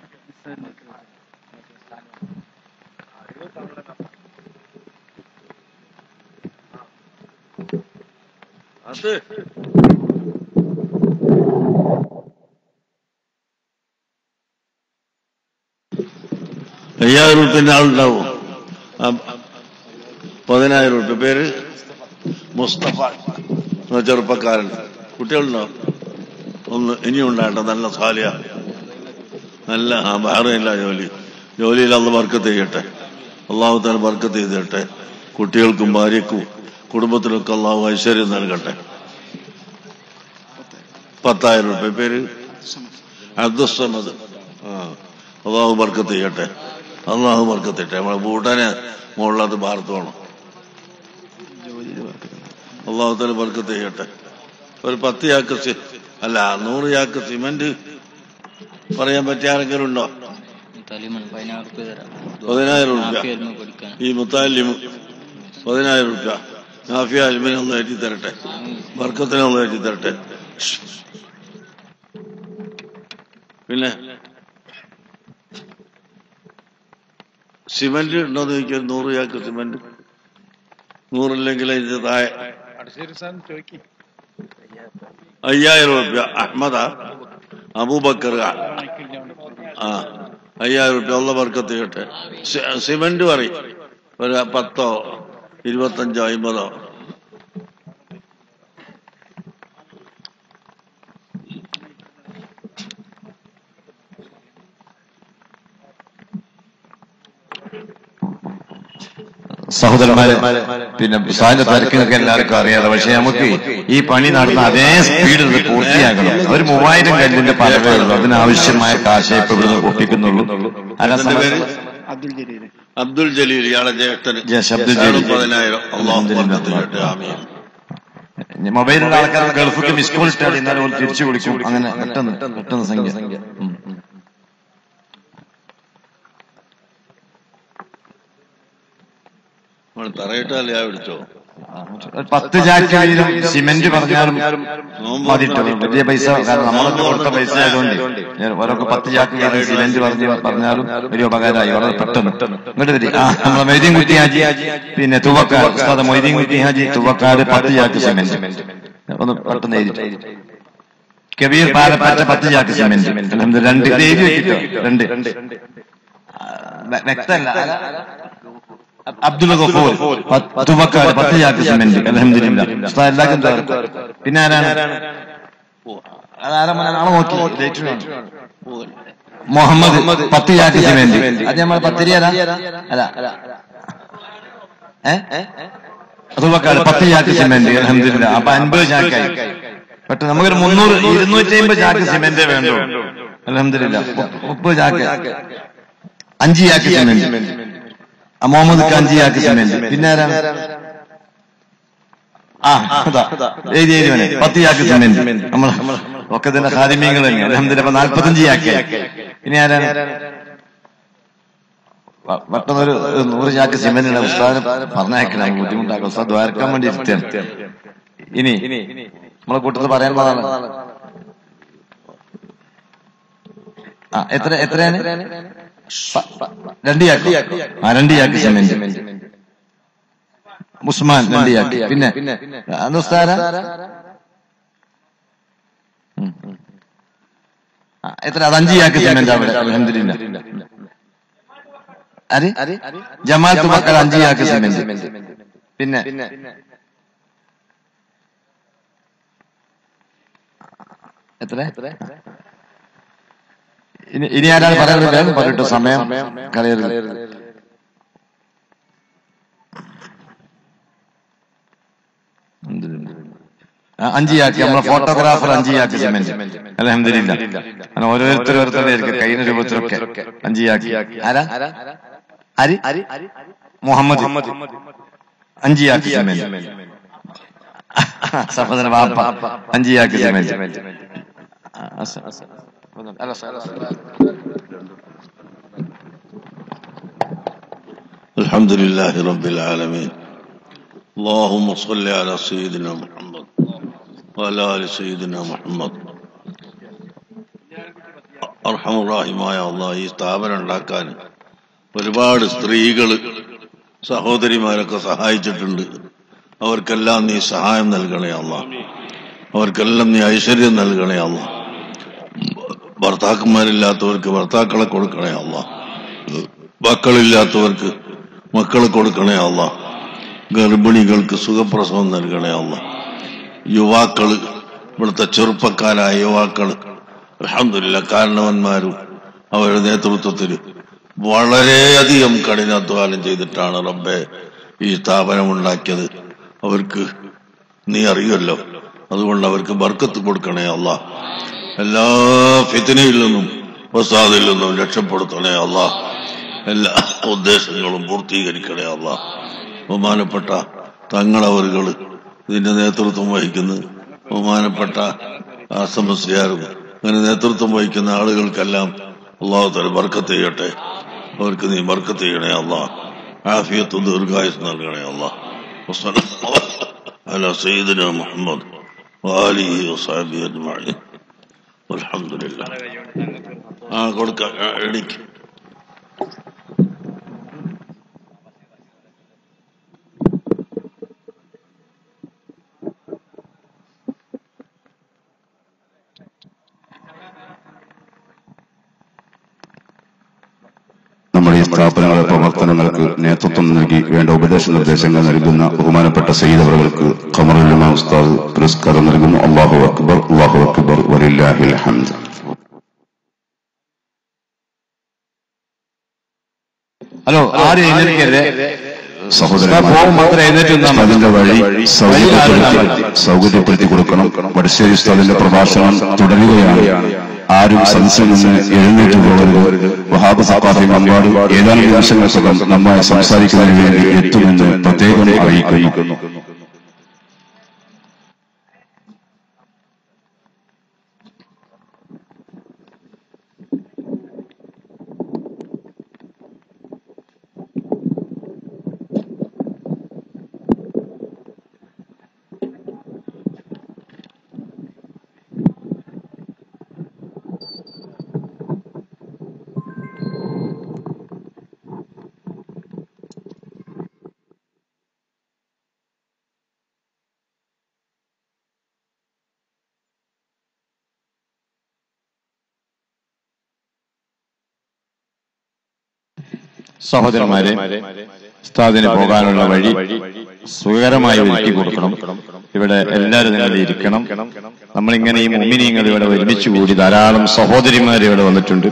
അത് അയ്യായിരം ഉറുപ്പിന്റെ ആളുണ്ടാവും ആ, പതിനായിരം ഉറുപ്പ്യ പേര് മുസ്തഫ എന്ന ചെറുപ്പക്കാരൻ കുട്ടികളുണ്ടോ ഒന്ന് ഇനിയും ഉണ്ടാകട്ടെ നല്ല സാലിയ നല്ല ആ വേറെയില്ല ജോലി ജോലിയിൽ അന്ന് ബർക്കത്ത് ചെയ്യട്ടെ അള്ളാഹു താൻ ബർക്കത്ത് ചെയ്തിട്ടെ കുട്ടികൾക്കും ഭാര്യക്കും കുടുംബത്തിനൊക്കെ അള്ളാഹു ഐശ്വര്യം നൽകട്ടെ പത്തായിരം രൂപ പേര് അബ്ദുസമദ് ആ അള്ളാഹു ബർക്കത്ത് ചെയ്യട്ടെ അള്ളാഹു ബർക്കത്ത് ചെയ്യട്ടെ നമ്മളെ ഭൂട്ടാനെ മുകളിലത് ഭാരത്ത് വേണം അള്ളാഹു താല ബർക്കത്ത് ചെയ്യട്ടെ ഒരു പത്ത് ചാക്ക് സി- അല്ല നൂറ് ചാക്ക് സിമന്റ് പറയാൻ പറ്റിയ ആരെങ്കിലും ഉണ്ടോ തലിമൺ പതിനാറ് രൂപ തരാം പതിനായിരം രൂപ നാഫിയൽമ കൊടുക്കാൻ ഈ മുത്താലിം പതിനായിരം രൂപ നാഫിയ അലിമിനെ ഒന്ന് ഏറ്റി തരട്ടെ ബർക്കത്തിനെ ഒന്ന് ഏറ്റി തരട്ടെ പിന്നെ സിമന്റ് ഉണ്ടോന്ന് ചോദിക്കാൻ നൂറ് ചാക്ക് സിമന്റ് നൂറില്ലെങ്കിൽ ഇതിന്റെ താഴെ അയ്യായിരം രൂപ അഹമ്മദ അബൂബക്കർ ആ അയ്യായിരം രൂപ ഉള്ള വർക്കത്ത് കിട്ടെ സിമന്റ് പറയും ഒരു പത്തോ ഇരുപത്തഞ്ചോ അമ്പതോ സഹോദരന്മാരെ പിന്നെ സാറിന്റെ തിരക്കിനൊക്കെ എല്ലാവർക്കും അറിയാതെ പക്ഷെ നമുക്ക് ഈ പണി നടന്ന അതേ സ്പീഡിൽ ഇത് പൂർത്തിയാക്കണം ഒരു മൂവായിരം കല്ലിന്റെ പലവേ ഉള്ളൂ അതിനാവശ്യമായ കാശേ ഇപ്പൊ ഇവിടുന്ന് ഒപ്പിക്കുന്നുള്ളൂ ആരാ എന്താ പേര് സമയം? അബ്ദുൽ ജലീൽ ഇയാളെ ജ്യേഷ്ഠന് ജേഷ് അബ്ദുൽ അയാളും ജലീൽ. പതിനായിരം അള്ളാഹു ബർക്കത്ത് ചെയ്യട്ടെ ആമീൻ മൊബൈലിലുള്ള ആൾക്കാർ ഗൾഫിക്ക് മിസ് കോൾ ഇട്ടാൽ എന്നാലും ഓല് തിരിച്ചു വിളിക്കും അങ്ങനെ പെട്ടെന്ന് പെട്ടെന്ന് സംഖ്യ ഉം, ഉം. നമ്മൾ തറയിട്ടാൽ ഞാൻ വിളിച്ചോ ഒരു പത്ത് ചാക്ക് വീതം സിമന്റ് പറഞ്ഞാലും നോമ്പ് മതിട്ടോ വലിയ പൈസ കാരണം നമ്മളൊക്കെ കൊടുത്ത പൈസ ആയതുകൊണ്ട് ഓരോക്കെ പത്ത് ചാക്ക് വീതം സിമന്റ് പറഞ്ഞ് പറഞ്ഞാലും വലിയ ഉപകാരമായി വളരെ പെട്ടെന്ന് ഇങ്ങോട്ട് വരി ആ നമ്മളെ മൊയ്തീൻ കുട്ടി ഹാജി പിന്നെ തുവക്കാർ ഉസ്താദ് മൊയ്തീൻ കുട്ടി ഹാജി തുവക്കാട് പത്ത് ചാക്ക് സിമന്റ് ഒന്ന് പെട്ടെന്ന് എഴുതി കബീർ പാലപ്പാറ്റ പത്ത് ചാക്ക് സിമന്റ് അൽഹംദുലില്ലാ. രണ്ട് ഇത് എഴുതി വെച്ചിട്ടോ രണ്ട് ആ, വ്യ- വ്യക്തമല്ല അബ്ദുൽ ഗഫൂർ പത്ത് തുവക്കാട് പത്ത് ചാക്ക് സിമന്റ് അലഹമില്ല എല്ലാവർക്കും തകർക്കും. പിന്നെ ആരാണ് അതാരാ മോനെ? നാളെ നോക്കി ഡേറ്റ് വേണം. മുഹമ്മദ് പത്ത് ചാക്ക് സിമന്റ് അത് നമ്മൾ പത്തിരിയല്ല അല്ല ഏ തുവക്കാട് പത്ത് ചാക്ക് സിമന്റ് അലഹമില്ല അപ്പൊ അൻപത് ചാക്കായി പെട്ടെന്ന് നമുക്കൊരു മുന്നൂറ് ഇരുന്നൂറ്റി അമ്പത് ചാക്ക് സിമന്റേ വേണ്ടു അലഹമില്ല മുപ്പത് ചാക്ക് അഞ്ച് ചാക്ക് സിമന്റ് ആ മുഹമ്മദ് അഞ്ച് ചാക്ക് സിമന്റ് പിന്നെ ആരാണ് ആ അതാ എഴുതി എഴുതി വേണേ പത്ത് ചാക്ക് സിമന്റ് നമ്മൾ ഒക്കെ തന്നെ ഹാദിമ്യങ്ങൾ തന്നെ അലഹമില്ല അപ്പൊ നാൽപ്പത്തഞ്ച് ചാക്ക് ഇനി ആരാണ് വ- പെട്ടെന്നൊരു ഒരു നൂറ് ചാക്ക് സിമന്റ് ഉസ്താദിന് പറഞ്ഞേക്കണം ബുദ്ധിമുട്ടാക്കും ഉസ്താദ് ദ്വാരക്കാൻ വേണ്ടി ഇരുത്തിയാണ് ഇനി നമ്മളെ കൂട്ടത്തിൽ പറയാനുള്ളതാണ് ആ എത്ര എത്രയാണ് പ- പ- രണ്ട് ചാക്ക് ആ രണ്ട് ചാക്ക് സിമന്റ് ഉസ്മാൻ രണ്ട് ചാക്ക് പിന്നെ അന്ന് ഉസ്താര ഉം. ആ, എത്ര അത് അഞ്ച് ചാക്ക് സിമന്റ് അവിടെ അലഹമില്ല ആര് ജമാൽ തുബക്കൽ അഞ്ച് ചാക്ക് സിമന്റ് പിന്നെ എത്ര ഇനി ഇനി ആരാണ് പറയുന്നത് പറയട്ടെ സമയം കളയരുത് ആ, അഞ്ചിയാക്കി നമ്മളെ ഫോട്ടോഗ്രാഫർ അഞ്ചിയാക്കി സിമെന്റ് അലഹമില്ല അങ്ങനെ ഓരോരുത്തർ ഓരോരുത്തരുടെ കഴിഞ്ഞ രൂപത്തിലൊക്കെ അഞ്ചിയാക്കി ആരാ ആര് മുഹമ്മദ് അഞ്ചിയാക്കി സിമെന്റ് സഹോദരൻ വാപ്പ അഞ്ചിയാക്കി സിമെന്റ് ആ, അസ- അസ- അല്ല, സ- അല്ല, സ- الحمد لله رب العالمين اللهم صل على سيدنا محمد وعلى آل سيدنا محمد അർഹമുറാഹിമായ അള്ളാഹ് ഈ സ്ഥാപനം ഉണ്ടാക്കാൻ ഒരുപാട് സ്ത്രീകൾ സഹോദരിമാരൊക്കെ സഹായിച്ചിട്ടുണ്ട് അവർക്കെല്ലാം നീ സഹായം നൽകണേ അല്ല അവർക്കെല്ലാം നീ ഐശ്വര്യം നൽകണേ അല്ല ഭർത്താക്കന്മാരില്ലാത്തവർക്ക് ഭർത്താക്കളെ കൊടുക്കണേ അല്ല മക്കളില്ലാത്തവർക്ക് മക്കളെ കൊടുക്കണേ അല്ല ഗർഭിണികൾക്ക് സുഖപ്രസവം നൽകണേ അല്ല യുവാക്കള് ഇവിടുത്തെ ചെറുപ്പക്കാരായ യുവാക്കള് അലഹമില്ല കാരണവന്മാരും അവരുടെ നേതൃത്വത്തിൽ വളരെയധികം കഠിനാധ്വാനം ചെയ്തിട്ടാണ് റബ്ബെ ഈ സ്ഥാപനം ഉണ്ടാക്കിയത് അവർക്ക് നീ അറിയുമല്ലോ അതുകൊണ്ട് അവർക്ക് ബർക്കത്ത് കൊടുക്കണേ അല്ല എല്ലാ ഫിത്തിനയിൽ നിന്നും വസാദിൽ നിന്നും രക്ഷപ്പെടുത്തണേ അല്ല എല്ലാ ഉദ്ദേശങ്ങളും പൂർത്തീകരിക്കണേ അല്ല ബഹുമാനപ്പെട്ട തങ്ങളവറുകൾ ഇതിന്റെ നേതൃത്വം വഹിക്കുന്നു ബഹുമാനപ്പെട്ട ആസമസ്യാരും അങ്ങനെ നേതൃത്വം വഹിക്കുന്ന ആളുകൾക്കെല്ലാം അള്ളാഹു തല ബർക്കത്ത് ചെയ്യട്ടെ അവർക്ക് നീ ബർക്കത്ത് ചെയ്യണേ അല്ല ആഫിയത്ത് ദീർഘായുസ് നൽകണേ അല്ല അല സയ്യിദിന മുഹമ്മദ് വാലിഹി വസാബി അജ്മഈൻ അൽഹംദുലില്ലാഹ് ആ കൊടുക്കാം ആ, എണീക്ക് നമ്മുടെ ഈ സ്ഥാപനങ്ങളുടെ പ്രവർത്തനങ്ങൾക്ക് നേതൃത്വം നൽകി വേണ്ട ഉപദേശ നിർദ്ദേശങ്ങൾ നൽകുന്ന ബഹുമാനപ്പെട്ട സയ്യിദവറുകൾക്ക് ഖമറുല്ലമ ഉസ്താദ് പുരസ്കാരം നൽകുന്നു അള്ളാഹു അക്ബർ അള്ളാഹു അക്ബർ വലില്ലാഹിൽ ഹംദ് ഹലോ ആരും എഴുന്നേൽക്കരുത് സഹോദരന്മാർ പോകും മാത്രം എഴുന്നേറ്റ് നിന്നാൽ മതി. അതിന്റെ വഴി വഴി സൗകര്യപ്പെടുത്തി ആരും സൗകര്യപ്പെടുത്തി കൊടുക്കണം വടശ്ശേരി ഉസ്താദിന്റെ പ്രഭാഷണം തുടരുകയാണ് ആരും സദസ്സിൽ നിന്ന് എഴുന്നേറ്റ് പോകരുത് വഹാബ് സഖാഫി മമ്പാട് ഏതാനും നിമിഷങ്ങൾക്കകം നമ്മെ സംസാരിക്കുന്നതിന് വേണ്ടി എത്തുമെന്ന് പ്രത്യേകം അറിയിക്കുന്നു സഹോദരന്മാരെ ഉസ്താദിന് പോകാനുള്ള വഴി സുഖകരമായി ഒരുക്കി കൊടുക്കണം ഇവിടെ എല്ലാവരും നിങ്ങൾ ഇരിക്കണം നമ്മളിങ്ങനെ ഈ മുമ്മിനിങ്ങൾ ഇവിടെ ഒരുമിച്ച് കൂടി ധാരാളം സഹോദരിമാർ ഇവിടെ വന്നിട്ടുണ്ട്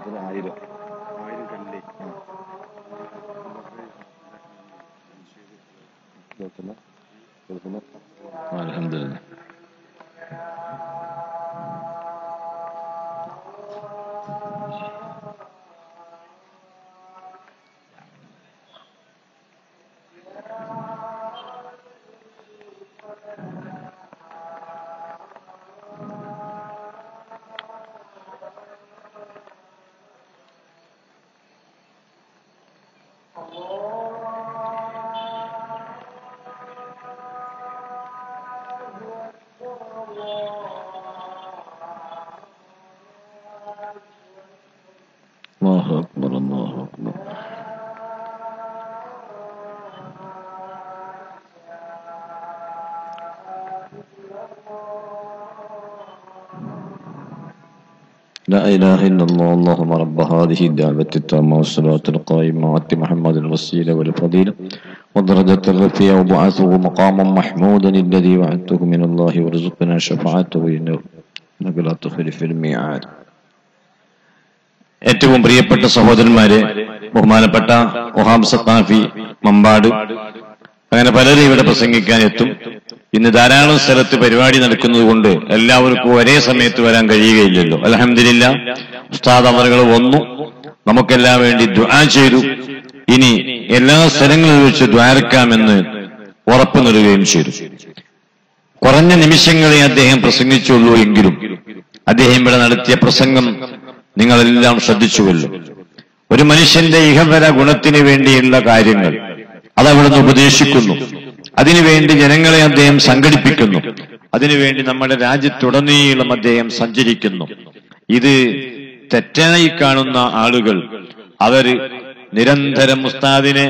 എത്ര ആയിരം കേൾക്കുന്ന കേൾക്കുന്ന അലഹമില്ല الله أكبر الله أكبر لا إله إلا الله اللهم رب هذه الدعوة التامة والصلاة القائمة وأت محمد الوسيلة والفضيلة والدرجة الرفيعة وبعثه مقاما محمودا الذي وعدته من الله وارزقنا شفاعته إنه إنك لا تخلف الميعاد ഏറ്റവും പ്രിയപ്പെട്ട സഹോദരന്മാരെ ബഹുമാനപ്പെട്ട ഒഹാബ് സത്താഫി മമ്പാട് അങ്ങനെ പലരും ഇവിടെ പ്രസംഗിക്കാൻ എത്തും ഇന്ന് ധാരാളം സ്ഥലത്ത് പരിപാടി നടക്കുന്നത് കൊണ്ട് എല്ലാവർക്കും ഒരേ സമയത്ത് വരാൻ കഴിയുകയില്ലല്ലോ അലഹമില്ല ഉസ്താദ് അവറുകൾ വന്നു നമുക്കെല്ലാം വേണ്ടി ദ്വാ ചെയ്തു ഇനി എല്ലാ സ്ഥലങ്ങളിൽ വെച്ച് ദ്വാരക്കാമെന്ന് ഉറപ്പു നൽകുകയും ചെയ്തു കുറഞ്ഞ നിമിഷങ്ങളെ അദ്ദേഹം പ്രസംഗിച്ചുള്ളൂ എങ്കിലും അദ്ദേഹം ഇവിടെ നടത്തിയ പ്രസംഗം നിങ്ങളെല്ലാം ശ്രദ്ധിച്ചുവല്ലോ ഒരു മനുഷ്യന്റെ ഇഹപര ഗുണത്തിന് വേണ്ടിയുള്ള കാര്യങ്ങൾ അതവിടുന്ന് ഉപദേശിക്കുന്നു അതിനുവേണ്ടി ജനങ്ങളെ അദ്ദേഹം സംഘടിപ്പിക്കുന്നു അതിനുവേണ്ടി നമ്മുടെ രാജ്യത്തുടനീളം അദ്ദേഹം സഞ്ചരിക്കുന്നു ഇത് തെറ്റായി കാണുന്ന ആളുകൾ അവര് നിരന്തരം ഉസ്താദിനെ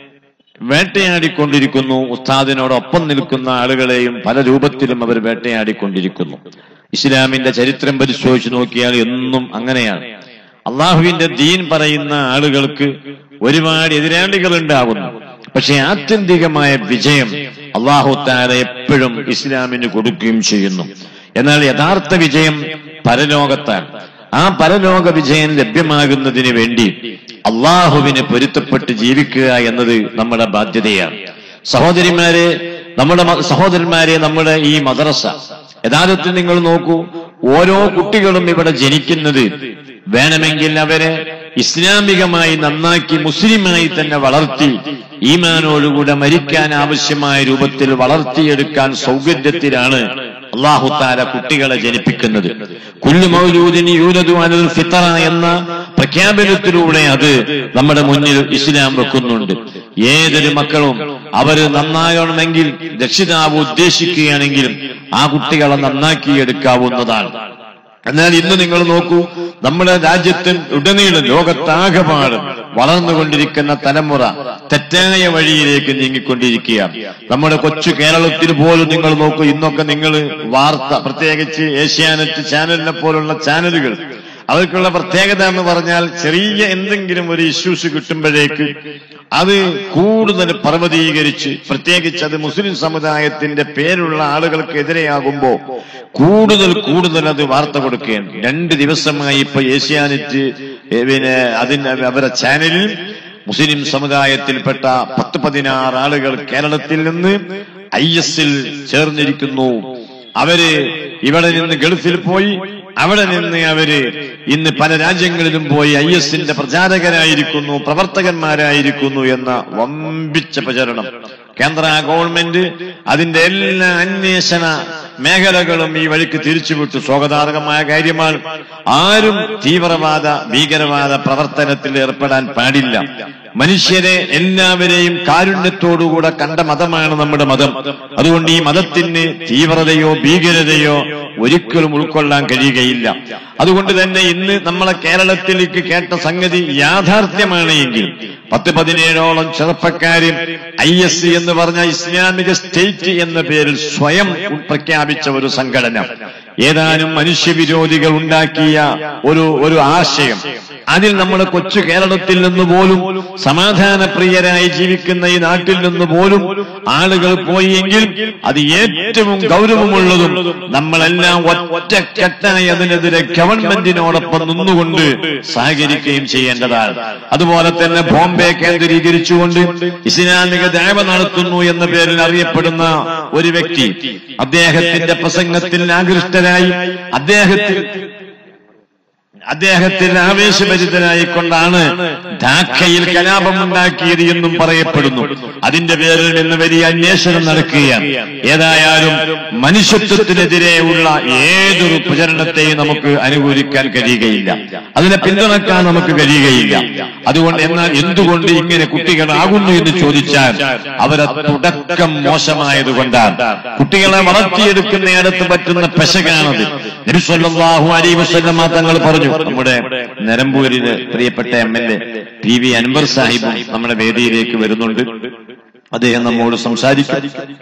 വേട്ടയാടിക്കൊണ്ടിരിക്കുന്നു ഉസ്താദിനോടൊപ്പം നിൽക്കുന്ന ആളുകളെയും പല രൂപത്തിലും അവർ വേട്ടയാടിക്കൊണ്ടിരിക്കുന്നു ഇസ്ലാമിന്റെ ചരിത്രം പരിശോധിച്ച് നോക്കിയാൽ എന്നും അങ്ങനെയാണ് അള്ളാഹുവിന്റെ ദീൻ പറയുന്ന ആളുകൾക്ക് ഒരുപാട് എതിരാളികൾ ഉണ്ടാകുന്നു പക്ഷെ ആത്യന്തികമായ വിജയം അള്ളാഹു താര എപ്പോഴും ഇസ്ലാമിന് കൊടുക്കുകയും ചെയ്യുന്നു എന്നാൽ യഥാർത്ഥ വിജയം പരലോകത്താണ് ആ പരലോക വിജയം ലഭ്യമാകുന്നതിന് വേണ്ടി അള്ളാഹുവിന് പൊരുത്തപ്പെട്ട് ജീവിക്കുക എന്നത് നമ്മുടെ ബാധ്യതയാണ് സഹോദരിമാരെ നമ്മുടെ മ- സഹോദരന്മാരെ നമ്മുടെ ഈ മദ്രസ യഥാർത്ഥത്തിൽ നിങ്ങൾ നോക്കൂ ഓരോ കുട്ടികളും ഇവിടെ ജനിക്കുന്നത് വേണമെങ്കിൽ അവരെ ഇസ്ലാമികമായി നന്നാക്കി മുസ്ലിമായി തന്നെ വളർത്തി ഈമാനോടുകൂടെ മരിക്കാൻ ആവശ്യമായ രൂപത്തിൽ വളർത്തിയെടുക്കാൻ സൗകര്യത്തിലാണ് അള്ളാഹു താല കുട്ടികളെ ജനിപ്പിക്കുന്നത് കുല്ലു മൗലൂദിന് യൂനദു അനൽ ഫിത്തറ എന്ന പ്രഖ്യാപനത്തിലൂടെ അത് നമ്മുടെ മുന്നിൽ ഇസ്ലാം വെക്കുന്നുണ്ട് ഏതൊരു മക്കളും അവര് നന്നാകണമെങ്കിൽ രക്ഷിതാവ് ഉദ്ദേശിക്കുകയാണെങ്കിലും ആ കുട്ടികളെ നന്നാക്കിയെടുക്കാവുന്നതാണ് എന്നാൽ ഇന്ന് നിങ്ങൾ നോക്കൂ നമ്മുടെ രാജ്യത്ത് ഉടനീളം ലോകത്താകപാട് വളർന്നുകൊണ്ടിരിക്കുന്ന തലമുറ തെറ്റായ വഴിയിലേക്ക് നീങ്ങിക്കൊണ്ടിരിക്കുക നമ്മുടെ കൊച്ചു കേരളത്തിൽ പോലും നിങ്ങൾ നോക്കൂ ഇന്നൊക്കെ നിങ്ങൾ വാർത്ത പ്രത്യേകിച്ച് ഏഷ്യാനെറ്റ് ചാനലിനെ പോലുള്ള ചാനലുകൾ അവർക്കുള്ള പ്രത്യേകത എന്ന് പറഞ്ഞാൽ ചെറിയ എന്തെങ്കിലും ഒരു ഇഷ്യൂസ് കിട്ടുമ്പോഴേക്ക് അത് കൂടുതൽ പർവ്വതീകരിച്ച് പ്രത്യേകിച്ച് അത് മുസ്ലിം സമുദായത്തിന്റെ പേരുള്ള ആളുകൾക്കെതിരെയാകുമ്പോ കൂടുതൽ കൂടുതൽ അത് വാർത്ത കൊടുക്കുകയാണ് രണ്ട് ദിവസമായി ഇപ്പൊ ഏഷ്യാനെറ്റ് ഏ, പിന്നെ അതിന്റെ അവരുടെ ചാനലിൽ മുസ്ലിം സമുദായത്തിൽപ്പെട്ട പത്ത് പതിനാറ് ആളുകൾ കേരളത്തിൽ നിന്ന് ഐ എസിൽ ചേർന്നിരിക്കുന്നു അവര് ഇവിടെ നിന്ന് ഗൾഫിൽ പോയി അവിടെ നിന്ന് അവര് ഇന്ന് പല രാജ്യങ്ങളിലും പോയി ഐ എസിന്റെ പ്രചാരകരായിരിക്കുന്നു പ്രവർത്തകന്മാരായിരിക്കുന്നു എന്ന വമ്പിച്ച പ്രചരണം കേന്ദ്ര ഗവൺമെന്റ് അതിന്റെ എല്ലാ അന്വേഷണ മേഖലകളും ഈ വഴിക്ക് തിരിച്ചുവിട്ടു സ്വാഗതാർഹമായ കാര്യമാണ് ആരും തീവ്രവാദ ഭീകരവാദ പ്രവർത്തനത്തിൽ ഏർപ്പെടാൻ പാടില്ല മനുഷ്യരെ എല്ലാവരെയും കാരുണ്യത്തോടുകൂടെ കണ്ട മതമാണ് നമ്മുടെ മതം അതുകൊണ്ട് ഈ മതത്തിന് തീവ്രതയോ ഭീകരതയോ ഒരിക്കലും ഉൾക്കൊള്ളാൻ കഴിയുകയില്ല അതുകൊണ്ട് തന്നെ ഇന്ന് നമ്മളെ കേരളത്തിലേക്ക് കേട്ട സംഗതി യാഥാർത്ഥ്യമാണ് എങ്കിൽ പത്ത് പതിനേഴോളം ചെറുപ്പക്കാര് ഐ എസ് എന്ന് പറഞ്ഞ ഇസ്ലാമിക സ്റ്റേറ്റ് എന്ന പേരിൽ സ്വയം പ്രഖ്യാപിച്ച ഒരു സംഘടന ഏതാനും മനുഷ്യവിരോധികൾ ഉണ്ടാക്കിയ ഒരു ഒരു ആശയം അതിൽ നമ്മുടെ കൊച്ചു കേരളത്തിൽ നിന്ന് പോലും സമാധാനപ്രിയരായി ജീവിക്കുന്ന ഈ നാട്ടിൽ നിന്ന് പോലും ആളുകൾ പോയി എങ്കിൽ അത് ഏറ്റവും ഗൗരവമുള്ളതും നമ്മളെല്ലാം ഒറ്റക്കെട്ടായി അതിനെതിരെ ഗവൺമെന്റിനോടൊപ്പം നിന്നുകൊണ്ട് സഹകരിക്കുകയും ചെയ്യേണ്ടതാണ് അതുപോലെ തന്നെ ബോംബെ കേന്ദ്രീകരിച്ചുകൊണ്ട് ഇസ്ലാമിക ദേവ നടത്തുന്നു എന്ന പേരിൽ അറിയപ്പെടുന്ന ഒരു വ്യക്തി അദ്ദേഹത്തിന്റെ പ്രസംഗത്തിൽ ആകൃഷ്ടരായി അദ്ദേഹത്തിൽ അദ്ദേഹത്തിൽ ആവേശഭരിതനായിക്കൊണ്ടാണ് ധാക്കയിൽ കലാപമുണ്ടാക്കിയത് എന്നും പറയപ്പെടുന്നു അതിന്റെ പേരിൽ നിന്ന് വലിയ അന്വേഷണം നടക്കുകയാണ് ഏതായാലും മനുഷ്യത്വത്തിനെതിരെയുള്ള ഏതൊരു പ്രചരണത്തെയും നമുക്ക് അനുകൂലിക്കാൻ കഴിയുകയില്ല അതിനെ പിന്തുണക്കാൻ നമുക്ക് കഴിയുകയില്ല അതുകൊണ്ട് എന്നാൽ എന്തുകൊണ്ട് ഇങ്ങനെ കുട്ടികളാകുന്നു എന്ന് ചോദിച്ചാൽ അവരെ തുടക്കം മോശമായത് കൊണ്ടാണ് കുട്ടികളെ വളർത്തിയെടുക്കുന്നയിടത്ത് പറ്റുന്ന പെശകാണത് നബിസ്വല്ലാഹു അലൈ വസ്ലമ തങ്ങൾ പറഞ്ഞു നമ്മുടെ നിലമ്പൂരില് പ്രിയപ്പെട്ട M L A P V Anvar സാഹിബും നമ്മുടെ വേദിയിലേക്ക് വരുന്നുണ്ട് അദ്ദേഹം നമ്മോട് സംസാരിക്കും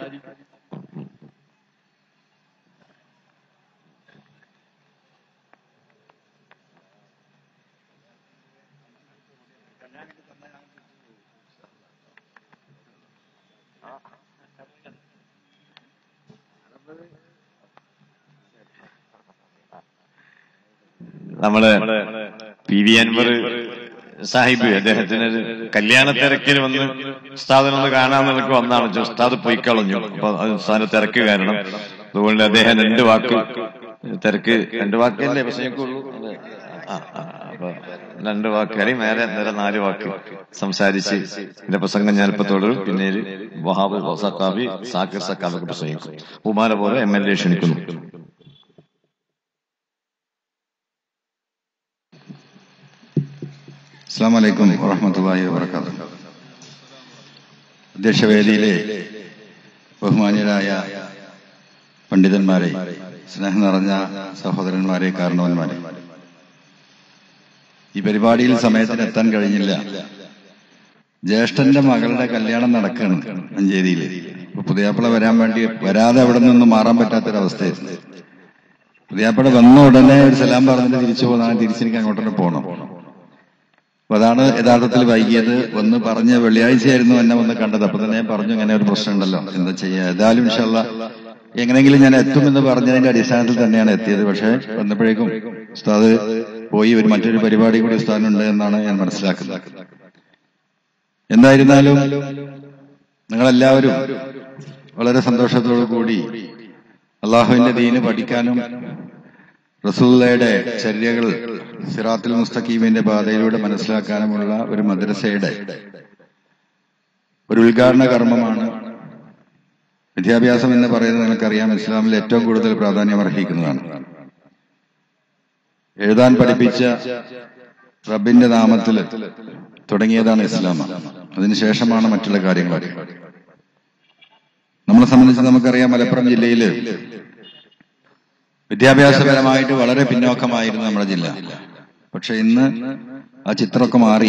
നമ്മള് പി വി അൻവർ സാഹിബ് അദ്ദേഹത്തിന് ഒരു കല്യാണ തിരക്കിന് വന്ന് ഉസ്താദിനൊന്ന് കാണാൻ നിനക്ക് വന്നാണ് പക്ഷെ ഉസ്താദ് പോയി കളഞ്ഞു അപ്പൊ അത് ഉസ്താദിന് തിരക്ക് കാരണം അതുകൊണ്ട് അദ്ദേഹം രണ്ട് വാക്ക് തിരക്ക് രണ്ട് വാക്കല്ലേ പ്രശ്നക്കുള്ളൂ ആ, ആ, അപ്പൊ രണ്ട് വാക്ക് അല്ലെങ്കിൽ നേരെ നേരെ നാല് വാക്ക് സംസാരിച്ച് എന്റെ പ്രസംഗം ഞാനിപ്പോ തുടരും പിന്നീട് വഹാബ് സക്കാബി സാക്കിർ സക്കാബൊക്കെ പ്രസംഗിക്കും ഉമാര പോലെ എം എൽ എ ക്ഷണിക്കുന്നു അസ്സാം വലൈക്കും വറഹമത്തല്ലാഹി വാബർക്കാത്തു അധ്യക്ഷവേദിയിലെ ബഹുമാന്യരായ പണ്ഡിതന്മാരെ സ്നേഹം നിറഞ്ഞ സഹോദരന്മാരെ കാരണവന്മാരെ ഈ പരിപാടിയിൽ സമയത്തിന് എത്താൻ കഴിഞ്ഞില്ല ജ്യേഷ്ഠന്റെ മകളുടെ കല്യാണം നടക്കുകയാണ് മഞ്ചേരിയിൽ അപ്പൊ പുതിയാപ്പിള വരാൻ വേണ്ടി വരാതെ അവിടെ നിന്ന് മാറാൻ പറ്റാത്തൊരവസ്ഥയായിരുന്നു പുതിയാപ്പിള വന്ന ഉടനെ ഒരു സലാം പറഞ്ഞിട്ട് തിരിച്ചു പോകുന്നതാണ് തിരിച്ചെനിക്ക് അങ്ങോട്ട് തന്നെ പോകണം അപ്പൊ അതാണ് യഥാർത്ഥത്തിൽ വൈകിയത് ഒന്ന് പറഞ്ഞ വെള്ളിയാഴ്ചയായിരുന്നു എന്നെ വന്ന് കണ്ടത് അപ്പൊ തന്നെ ഞാൻ പറഞ്ഞു ഇങ്ങനെ ഒരു പ്രശ്നമുണ്ടല്ലോ എന്താ ചെയ്യാ ഏതായാലും ഇൻഷല്ല എങ്ങനെയെങ്കിലും ഞാൻ എത്തുമെന്ന് പറഞ്ഞതിന്റെ അടിസ്ഥാനത്തിൽ തന്നെയാണ് എത്തിയത് പക്ഷെ വന്നപ്പോഴേക്കും ഉസ്താദ് പോയി ഒരു മറ്റൊരു പരിപാടി കൂടി ഉസ്താദിനുണ്ട് എന്നാണ് ഞാൻ മനസ്സിലാക്കുന്നത് എന്തായിരുന്നാലും നിങ്ങളെല്ലാവരും വളരെ സന്തോഷത്തോടു കൂടി അള്ളാഹുവിന്റെ ദീന് പഠിക്കാനും റസൂല്ലയുടെ ചര്യകൾ സിറാത്തുൽ മുസ്തഖീമിന്റെ പാതയിലൂടെ മനസ്സിലാക്കാനുമുള്ള ഒരു മദ്രസയുടെ ഒരു ഉദ്ഘാടന കർമ്മമാണ് വിദ്യാഭ്യാസം എന്ന് പറയുന്നത് നിങ്ങൾക്കറിയാം ഇസ്ലാമിൽ ഏറ്റവും കൂടുതൽ പ്രാധാന്യം അർഹിക്കുന്നതാണ് എഴുതാൻ പഠിപ്പിച്ച റബ്ബിന്റെ നാമത്തിൽ തുടങ്ങിയതാണ് ഇസ്ലാം അതിനുശേഷമാണ് മറ്റുള്ള കാര്യങ്ങളൊക്കെ നമ്മളെ സംബന്ധിച്ച് നമുക്കറിയാം മലപ്പുറം ജില്ലയില് വിദ്യാഭ്യാസപരമായിട്ട് വളരെ പിന്നോക്കമായിരുന്നു നമ്മുടെ ജില്ല പക്ഷെ ഇന്ന് ആ ചിത്രമൊക്കെ മാറി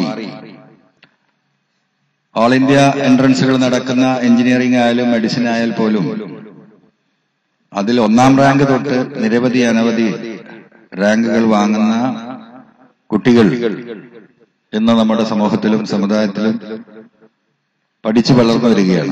ഓൾ ഇന്ത്യ എൻട്രൻസുകൾ നടക്കുന്ന എഞ്ചിനീയറിംഗ് ആയാലും മെഡിസിൻ ആയാൽ പോലും അതിൽ ഒന്നാം റാങ്ക് തൊട്ട് നിരവധി അനവധി റാങ്കുകൾ വാങ്ങുന്ന കുട്ടികൾ ഇന്ന് നമ്മുടെ സമൂഹത്തിലും സമുദായത്തിലും പഠിച്ചു വളർന്നു വരികയാണ്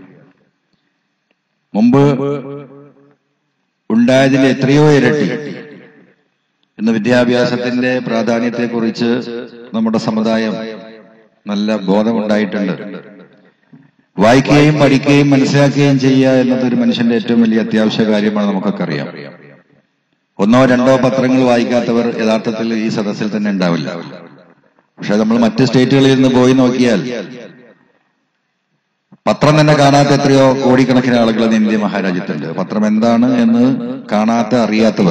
മുമ്പ് ഉണ്ടായതിൽ എത്രയോ ഇരട്ടി ഇന്ന് വിദ്യാഭ്യാസത്തിന്റെ പ്രാധാന്യത്തെക്കുറിച്ച് നമ്മുടെ സമുദായം നല്ല ബോധമുണ്ടായിട്ടുണ്ട് വായിക്കുകയും പഠിക്കുകയും മനസ്സിലാക്കുകയും ചെയ്യുക എന്നത് ഒരു മനുഷ്യന്റെ ഏറ്റവും വലിയ അത്യാവശ്യ കാര്യമാണ് നമുക്കൊക്കെ അറിയാം ഒന്നോ രണ്ടോ പത്രങ്ങൾ വായിക്കാത്തവർ യഥാർത്ഥത്തിൽ ഈ സദസ്സിൽ തന്നെ ഉണ്ടാവില്ല പക്ഷെ നമ്മൾ മറ്റ് സ്റ്റേറ്റുകളിൽ നിന്ന് പോയി നോക്കിയാൽ പത്രം തന്നെ കാണാത്ത എത്രയോ കോടിക്കണക്കിന് ആളുകൾ ഇന്ന് ഇന്ത്യ മഹാരാജ്യത്തുണ്ട് പത്രം എന്താണ് എന്ന് കാണാത്ത അറിയാത്തവർ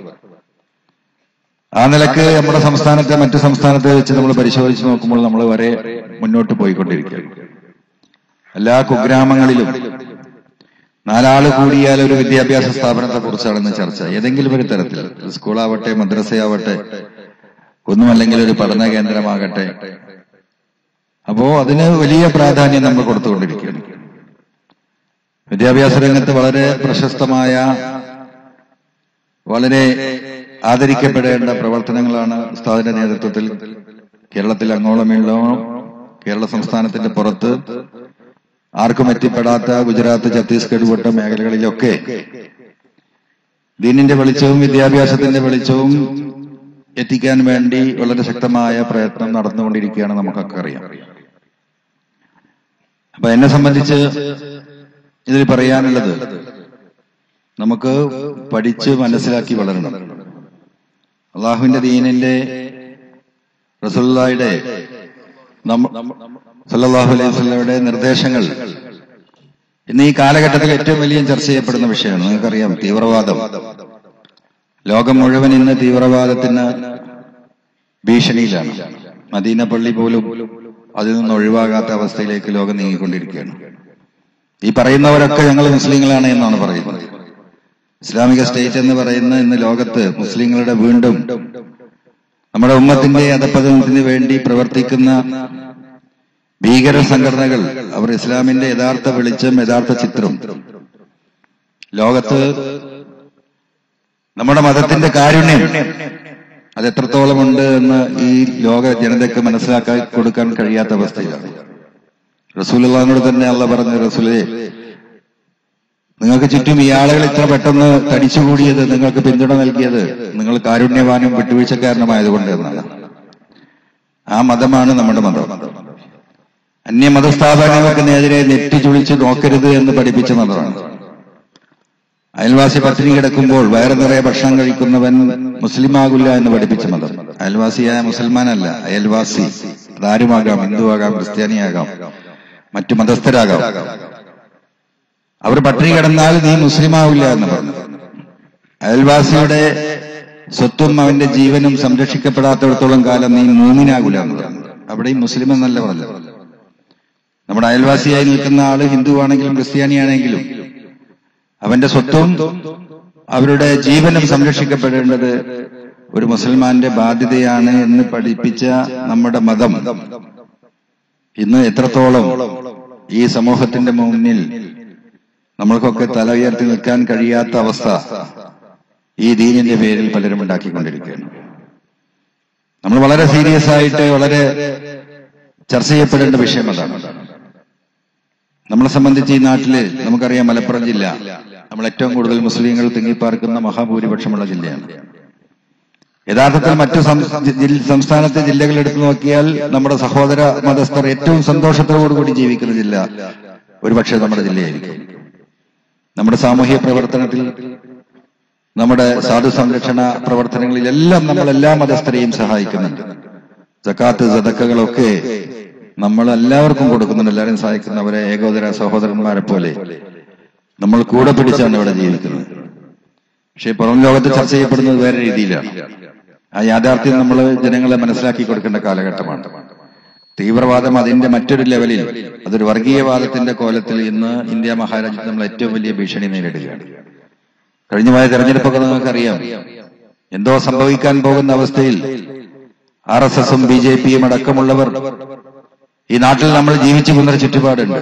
ആ നിലക്ക് നമ്മുടെ സംസ്ഥാനത്തെ മറ്റു സംസ്ഥാനത്തെ വെച്ച് നമ്മൾ പരിശോധിച്ച് നോക്കുമ്പോൾ നമ്മൾ വരെ മുന്നോട്ട് പോയിക്കൊണ്ടിരിക്കുകയാണ് എല്ലാ കുഗ്രാമങ്ങളിലും നാലാള് കൂടിയാൽ ഒരു വിദ്യാഭ്യാസ സ്ഥാപനത്തെ കുറിച്ചാണ് ഇന്ന് ചർച്ച ഏതെങ്കിലും ഒരു തരത്തിൽ സ്കൂളാവട്ടെ മദ്രസയാവട്ടെ ഒന്നുമല്ലെങ്കിൽ ഒരു പഠന കേന്ദ്രമാകട്ടെ അപ്പോ അതിന് വലിയ പ്രാധാന്യം നമ്മൾ കൊടുത്തുകൊണ്ടിരിക്കുകയാണ് വിദ്യാഭ്യാസ രംഗത്ത് വളരെ പ്രശസ്തമായ വളരെ ആദരിക്കപ്പെടേണ്ട പ്രവർത്തനങ്ങളാണ് ഉസ്താദിന്റെ നേതൃത്വത്തിൽ കേരളത്തിൽ അങ്ങോളം ഇങ്ങോളം കേരള സംസ്ഥാനത്തിന്റെ പുറത്ത് ആർക്കും എത്തിപ്പെടാത്ത ഗുജറാത്ത് ഛത്തീസ്ഗഡ് പോട്ട മേഖലകളിലൊക്കെ ദീനിന്റെ വെളിച്ചവും വിദ്യാഭ്യാസത്തിന്റെ വെളിച്ചവും എത്തിക്കാൻ വേണ്ടി വളരെ ശക്തമായ പ്രയത്നം നടന്നുകൊണ്ടിരിക്കുകയാണ് നമുക്കൊക്കെ അറിയാം അപ്പൊ എന്നെ സംബന്ധിച്ച് ഇതിൽ പറയാനുള്ളത് നമുക്ക് പഠിച്ച് മനസ്സിലാക്കി വളരണം അള്ളാഹുവിന്റെ ദീനിന്റെ റസൂലുള്ളാഹിയുടെ നമ്മ- സല്ലല്ലാഹു അലൈഹി വസല്ലമയുടെ നിർദ്ദേശങ്ങൾ ഇന്ന് ഈ കാലഘട്ടത്തിൽ ഏറ്റവും വലിയ ചർച്ച ചെയ്യപ്പെടുന്ന വിഷയമാണ് നിങ്ങൾക്കറിയാം തീവ്രവാദം ലോകം മുഴുവൻ ഇന്ന് തീവ്രവാദത്തിന് ഭീഷണിയിലാണ് മദീന പള്ളി പോലും അതിൽ നിന്ന് ഒഴിവാകാത്ത അവസ്ഥയിലേക്ക് ലോകം നീങ്ങിക്കൊണ്ടിരിക്കുകയാണ് ഈ പറയുന്നവരൊക്കെ ഞങ്ങൾ മുസ്ലിങ്ങളാണ് എന്നാണ് പറയുന്നത് ഇസ്ലാമിക സ്റ്റേറ്റ് എന്ന് പറയുന്ന ഇന്ന് ലോകത്ത് മുസ്ലിങ്ങളുടെ വീണ്ടും നമ്മുടെ ഉമ്മത്തിന്റെ അധപ്പതനത്തിന് വേണ്ടി പ്രവർത്തിക്കുന്ന ഭീകര സംഘടനകൾ അവർ ഇസ്ലാമിന്റെ യഥാർത്ഥ വെളിച്ചം യഥാർത്ഥ ചിത്രം ലോകത്ത് നമ്മുടെ മതത്തിന്റെ കാരുണ്യം അത് എത്രത്തോളം ഉണ്ട് എന്ന് ഈ ലോക ജനതയ്ക്ക് മനസ്സിലാക്കാൻ കൊടുക്കാൻ കഴിയാത്ത അവസ്ഥയിലാണ് റസൂലുള്ളാഹിനോട് തന്നെ അല്ല പറഞ്ഞു റസൂലേ നിങ്ങൾക്ക് ചുറ്റും ഈ ആളുകൾ ഇത്ര പെട്ടെന്ന് തടിച്ചുകൂടിയത് നിങ്ങൾക്ക് പിന്തുണ നൽകിയത് നിങ്ങൾ കാരുണ്യവാനും വിട്ടുവീഴ്ചക്കാരനുമായതുകൊണ്ട് എന്നാണ് ആ മതമാണ് നമ്മുടെ മതം അന്യമതസ്ഥാപനങ്ങൾക്കെതിരെ നെറ്റി ചുളിച്ച് നോക്കരുത് എന്ന് പഠിപ്പിച്ച മതമാണ് അയൽവാസി പട്ടിണി കിടക്കുമ്പോൾ വയറ് നിറയെ ഭക്ഷണം കഴിക്കുന്നവൻ മുസ്ലിമാകില്ല എന്ന് പഠിപ്പിച്ച മതം അയൽവാസിയായ മുസൽമാനല്ല അയൽവാസി അതാരുമാകാം ഹിന്ദുവാകാം ക്രിസ്ത്യാനിയാകാം മറ്റു മതസ്ഥരാകാം അവർ പട്ടിണി കിടന്നാൽ നീ മുസ്ലിമാവില്ല എന്ന് പറഞ്ഞു അയൽവാസിയുടെ സ്വത്തും അവന്റെ ജീവനും സംരക്ഷിക്കപ്പെടാത്തിടത്തോളം കാലം നീ മൂമിനാകൂല എന്ന് പറഞ്ഞു അവിടെയും മുസ്ലിം എന്നല്ല പറഞ്ഞു നമ്മുടെ അയൽവാസിയായി നിൽക്കുന്ന ആള് ഹിന്ദുവാണെങ്കിലും ക്രിസ്ത്യാനിയാണെങ്കിലും അവന്റെ സ്വത്തും അവരുടെ ജീവനും സംരക്ഷിക്കപ്പെടേണ്ടത് ഒരു മുസൽമാന്റെ ബാധ്യതയാണ് എന്ന് പഠിപ്പിച്ച നമ്മുടെ മതം ഇന്ന് എത്രത്തോളം ഈ സമൂഹത്തിന്റെ മുന്നിൽ നമ്മൾക്കൊക്കെ തല ഉയർത്തി നിൽക്കാൻ കഴിയാത്ത അവസ്ഥ ഈ ദീനിന്റെ പേരിൽ പലരും ഉണ്ടാക്കിക്കൊണ്ടിരിക്കുകയാണ് നമ്മൾ വളരെ സീരിയസ് ആയിട്ട് വളരെ ചർച്ച ചെയ്യപ്പെടേണ്ട വിഷയം അതാണ് നമ്മളെ സംബന്ധിച്ച് ഈ നാട്ടില് നമുക്കറിയാം മലപ്പുറം ജില്ല നമ്മൾ ഏറ്റവും കൂടുതൽ മുസ്ലിങ്ങൾ തിങ്ങിപ്പാർക്കുന്ന മഹാഭൂരിപക്ഷമുള്ള ജില്ലയാണ് യഥാർത്ഥത്തിൽ മറ്റു സം- ജില്ല- സംസ്ഥാനത്തെ ജില്ലകൾ എടുത്തു നോക്കിയാൽ നമ്മുടെ സഹോദര മതസ്ഥർ ഏറ്റവും സന്തോഷത്തോടുകൂടി ജീവിക്കുന്ന ജില്ല ഒരുപക്ഷെ നമ്മുടെ ജില്ലയായിരിക്കും നമ്മുടെ സാമൂഹ്യ പ്രവർത്തനത്തിൽ നമ്മുടെ സാധു സംരക്ഷണ പ്രവർത്തനങ്ങളിലെല്ലാം നമ്മൾ എല്ലാ മതസ്ഥരെയും സഹായിക്കുന്നുണ്ട് ജക്കാത്ത് സദക്കകളൊക്കെ നമ്മൾ എല്ലാവർക്കും കൊടുക്കുന്നുണ്ട് എല്ലാവരെയും സഹായിക്കുന്നവരെ ഏകോദര സഹോദരന്മാരെ പോലെ നമ്മൾ കൂടെ പിടിച്ചാണ് ഇവിടെ ജീവിക്കുന്നത് പക്ഷേ പുറം ലോകത്ത് ചർച്ച ചെയ്യപ്പെടുന്നത് വേറെ രീതിയിലാണ് ആ യാഥാർത്ഥ്യം നമ്മൾ ജനങ്ങളെ മനസ്സിലാക്കി കൊടുക്കേണ്ട കാലഘട്ടമാണ് തീവ്രവാദം അതിന്റെ മറ്റൊരു ലെവലിൽ അതൊരു വർഗീയവാദത്തിന്റെ കോലത്തിൽ ഇന്ന് ഇന്ത്യ മഹാരാജ്യത്ത് നമ്മൾ ഏറ്റവും വലിയ ഭീഷണി നേരിടുകയാണ് കഴിഞ്ഞ പോയ തെരഞ്ഞെടുപ്പൊക്കെ നിങ്ങൾക്കറിയാം എന്തോ സംഭവിക്കാൻ പോകുന്ന അവസ്ഥയിൽ ആർ എസ് എസും ബി ജെ പിയും അടക്കമുള്ളവർ ഈ നാട്ടിൽ നമ്മൾ ജീവിച്ചു പോകുന്നൊരു ചുറ്റുപാടുണ്ട്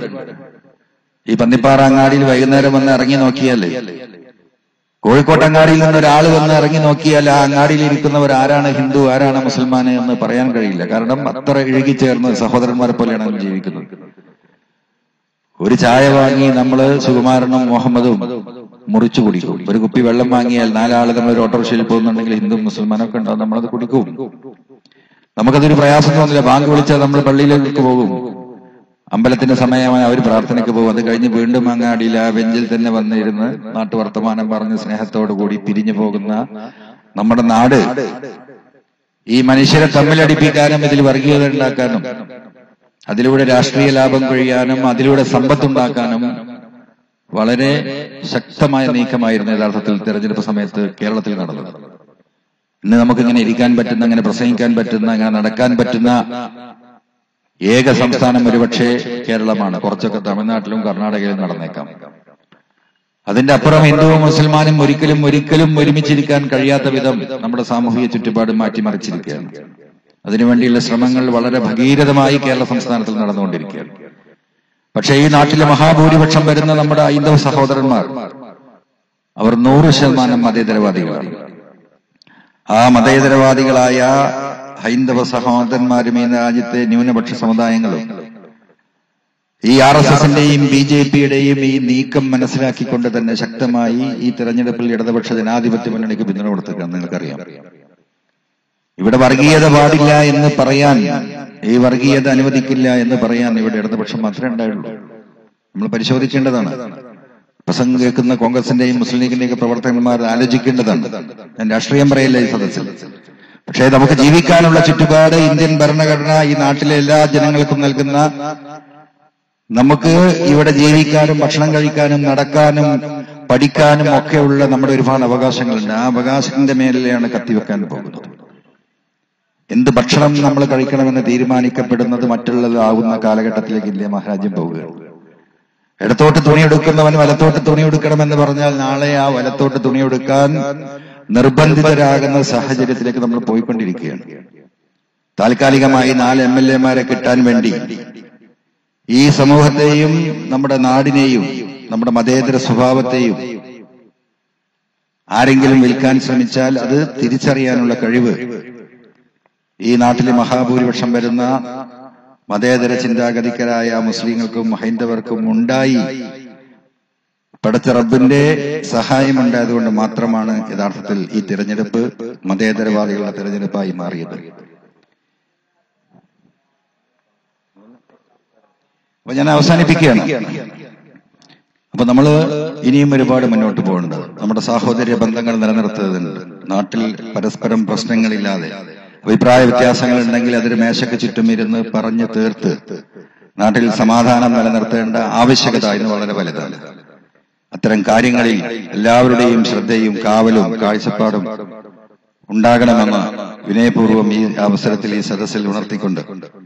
ഈ പന്നിപ്പാറ അങ്ങാടിയിൽ വൈകുന്നേരം വന്ന് ഇറങ്ങി നോക്കിയാലേ കോഴിക്കോട്ട് അങ്ങാടിയിൽ നിന്ന് ഒരാൾ വന്ന് ഇറങ്ങി നോക്കിയാൽ ആ അങ്ങാടിയിൽ ഇരിക്കുന്നവർ ആരാണ് ഹിന്ദു ആരാണ് മുസൽമാൻ എന്ന് പറയാൻ കഴിയില്ല കാരണം അത്ര ഇഴുകിച്ചേർന്ന് സഹോദരന്മാരെ പോലെയാണ് നമ്മൾ ജീവിക്കുന്നത് ഒരു ചായ വാങ്ങി നമ്മള് സുകുമാരനും മുഹമ്മദും മുറിച്ചു കുടിക്കും ഒരു കുപ്പി വെള്ളം വാങ്ങിയാൽ നാലാള് നമ്മൾ ഒരു ഓട്ടോറിക്ഷയിൽ പോകുന്നുണ്ടെങ്കിൽ ഹിന്ദു മുസൽമാനൊക്കെ ഉണ്ടാവും നമ്മളത് കുടിക്കും നമുക്കതൊരു പ്രയാസം തോന്നില്ല ബാങ്ക് വിളിച്ചാൽ നമ്മൾ പള്ളിയിലേക്ക് പോകും അമ്പലത്തിന്റെ സമയമായി അവർ പ്രാർത്ഥനയ്ക്ക് പോകും അത് കഴിഞ്ഞ് വീണ്ടും അങ്ങാടിയിൽ ആ ബെഞ്ചിൽ തന്നെ വന്നിരുന്ന് നാട്ടു വർത്തമാനം പറഞ്ഞ് സ്നേഹത്തോടു കൂടി പിരിഞ്ഞു പോകുന്ന നമ്മുടെ നാട് ഈ മനുഷ്യരെ തമ്മിലടിപ്പിക്കാനും ഇതിൽ വർഗീയത ഉണ്ടാക്കാനും അതിലൂടെ രാഷ്ട്രീയ ലാഭം കഴിയാനും അതിലൂടെ സമ്പത്തുണ്ടാക്കാനും വളരെ ശക്തമായ നീക്കമായിരുന്നു യഥാർത്ഥത്തിൽ തെരഞ്ഞെടുപ്പ് സമയത്ത് കേരളത്തിൽ നടന്നത് ഇന്ന് നമുക്കിങ്ങനെ ഇരിക്കാൻ പറ്റുന്ന അങ്ങനെ പ്രസംഗിക്കാൻ പറ്റുന്ന അങ്ങനെ നടക്കാൻ പറ്റുന്ന ഏക സംസ്ഥാനം ഒരുപക്ഷെ കേരളമാണ് കുറച്ചൊക്കെ തമിഴ്നാട്ടിലും കർണാടകയിലും നടന്നേക്കാം അതിന്റെ അപ്പുറം ഹിന്ദുവും മുസൽമാനും ഒരിക്കലും ഒരിക്കലും ഒരുമിച്ചിരിക്കാൻ കഴിയാത്ത വിധം നമ്മുടെ സാമൂഹിക ചുറ്റുപാട് മാറ്റിമറിച്ചിരിക്കുകയാണ് അതിനുവേണ്ടിയുള്ള ശ്രമങ്ങൾ വളരെ ഭഗീരഥമായി കേരള സംസ്ഥാനത്തിൽ നടന്നുകൊണ്ടിരിക്കുകയാണ് പക്ഷേ ഈ നാട്ടിലെ മഹാഭൂരിപക്ഷം വരുന്ന നമ്മുടെ ഹൈന്ദവ സഹോദരന്മാർ അവർ നൂറ് ശതമാനം മതേതരവാദികളാണ് ആ മതേതരവാദികളായ ഹൈന്ദവ സഹോദരന്മാരും ഈ രാജ്യത്തെ ന്യൂനപക്ഷ സമുദായങ്ങളും ഈ ആർ എസ് എസിന്റെയും ബി ജെ പിയുടെയും ഈ നീക്കം മനസ്സിലാക്കിക്കൊണ്ട് തന്നെ ശക്തമായി ഈ തെരഞ്ഞെടുപ്പിൽ ഇടതുപക്ഷ ജനാധിപത്യ മുന്നണിക്ക് പിന്തുണ കൊടുത്തേക്കാന്ന് നിങ്ങൾക്കറിയാം ഇവിടെ വർഗീയത പാടില്ല എന്ന് പറയാൻ ഈ വർഗീയത അനുവദിക്കില്ല എന്ന് പറയാൻ ഇവിടെ ഇടതുപക്ഷം മാത്രമേ ഉണ്ടായുള്ളൂ നമ്മൾ പരിശോധിക്കേണ്ടതാണ് പ്രസംഗം കേൾക്കുന്ന കോൺഗ്രസിന്റെയും മുസ്ലിം ലീഗിന്റെയും പ്രവർത്തകന്മാർ ആലോചിക്കേണ്ടതാണ് ഞാൻ രാഷ്ട്രീയം പറയില്ല ഈ സദസ്സിൽ പക്ഷേ നമുക്ക് ജീവിക്കാനുള്ള ചുറ്റുപാട് ഇന്ത്യൻ ഭരണഘടന ഈ നാട്ടിലെ എല്ലാ ജനങ്ങൾക്കും നൽകുന്ന നമുക്ക് ഇവിടെ ജീവിക്കാനും ഭക്ഷണം കഴിക്കാനും നടക്കാനും പഠിക്കാനും ഒക്കെയുള്ള നമ്മുടെ ഒരുപാട് അവകാശങ്ങളുണ്ട് ആ അവകാശത്തിന്റെ മേലെയാണ് കത്തിവെക്കാൻ പോകുന്നത് എന്ത് ഭക്ഷണം നമ്മൾ കഴിക്കണമെന്ന് തീരുമാനിക്കപ്പെടുന്നത് മറ്റുള്ളതാകുന്ന കാലഘട്ടത്തിലേക്ക് ഇന്ത്യ മഹാരാജ്യം പോവുകയാണ് ഇടത്തോട്ട് തുണി എടുക്കുന്നവൻ വലത്തോട്ട് തുണി എടുക്കണമെന്ന് പറഞ്ഞാൽ നാളെ ആ വലത്തോട്ട് തുണി എടുക്കാൻ നിർബന്ധിതരാകുന്ന സാഹചര്യത്തിലേക്ക് നമ്മൾ പോയിക്കൊണ്ടിരിക്കുകയാണ് താൽക്കാലികമായി നാല് എം എൽ എമാരെ കിട്ടാൻ വേണ്ടി ഈ സമൂഹത്തെയും നമ്മുടെ നാടിനെയും നമ്മുടെ മതേതര സ്വഭാവത്തെയും ആരെങ്കിലും വിൽക്കാൻ ശ്രമിച്ചാൽ അത് തിരിച്ചറിയാനുള്ള കഴിവ് ഈ നാട്ടിലെ മഹാഭൂരിപക്ഷം വരുന്ന മതേതര ചിന്താഗതിക്കരായ മുസ്ലിങ്ങൾക്കും ഹൈന്ദവർക്കും ഉണ്ടായി പടച്ച റബ്ബിന്റെ സഹായം ഉണ്ടായതുകൊണ്ട് മാത്രമാണ് യഥാർത്ഥത്തിൽ ഈ തിരഞ്ഞെടുപ്പ് മതേതരവാദികളുടെ തിരഞ്ഞെടുപ്പായി മാറിയത് അപ്പൊ ഞാൻ അവസാനിപ്പിക്കുകയാണ് അപ്പൊ നമ്മൾ ഇനിയും ഒരുപാട് മുന്നോട്ട് പോകേണ്ടത് നമ്മുടെ സാഹോദര്യ ബന്ധങ്ങൾ നിലനിർത്തുന്നുണ്ട് നാട്ടിൽ പരസ്പരം പ്രശ്നങ്ങളില്ലാതെ അഭിപ്രായ വ്യത്യാസങ്ങൾ ഉണ്ടെങ്കിൽ അതൊരു മേശയ്ക്ക് ചുറ്റും ഇരുന്ന് പറഞ്ഞു തീർത്ത് നാട്ടിൽ സമാധാനം നിലനിർത്തേണ്ട ആവശ്യകത ഇന്ന് വളരെ വലുതാണ് അത്തരം കാര്യങ്ങളിൽ എല്ലാവരുടെയും ശ്രദ്ധയും കാവലും കാഴ്ചപ്പാടും ഉണ്ടാകണമെന്ന് വിനയപൂർവ്വം ഈ അവസരത്തിൽ ഈ സദസ്സിൽ ഉണർത്തിക്കൊണ്ട്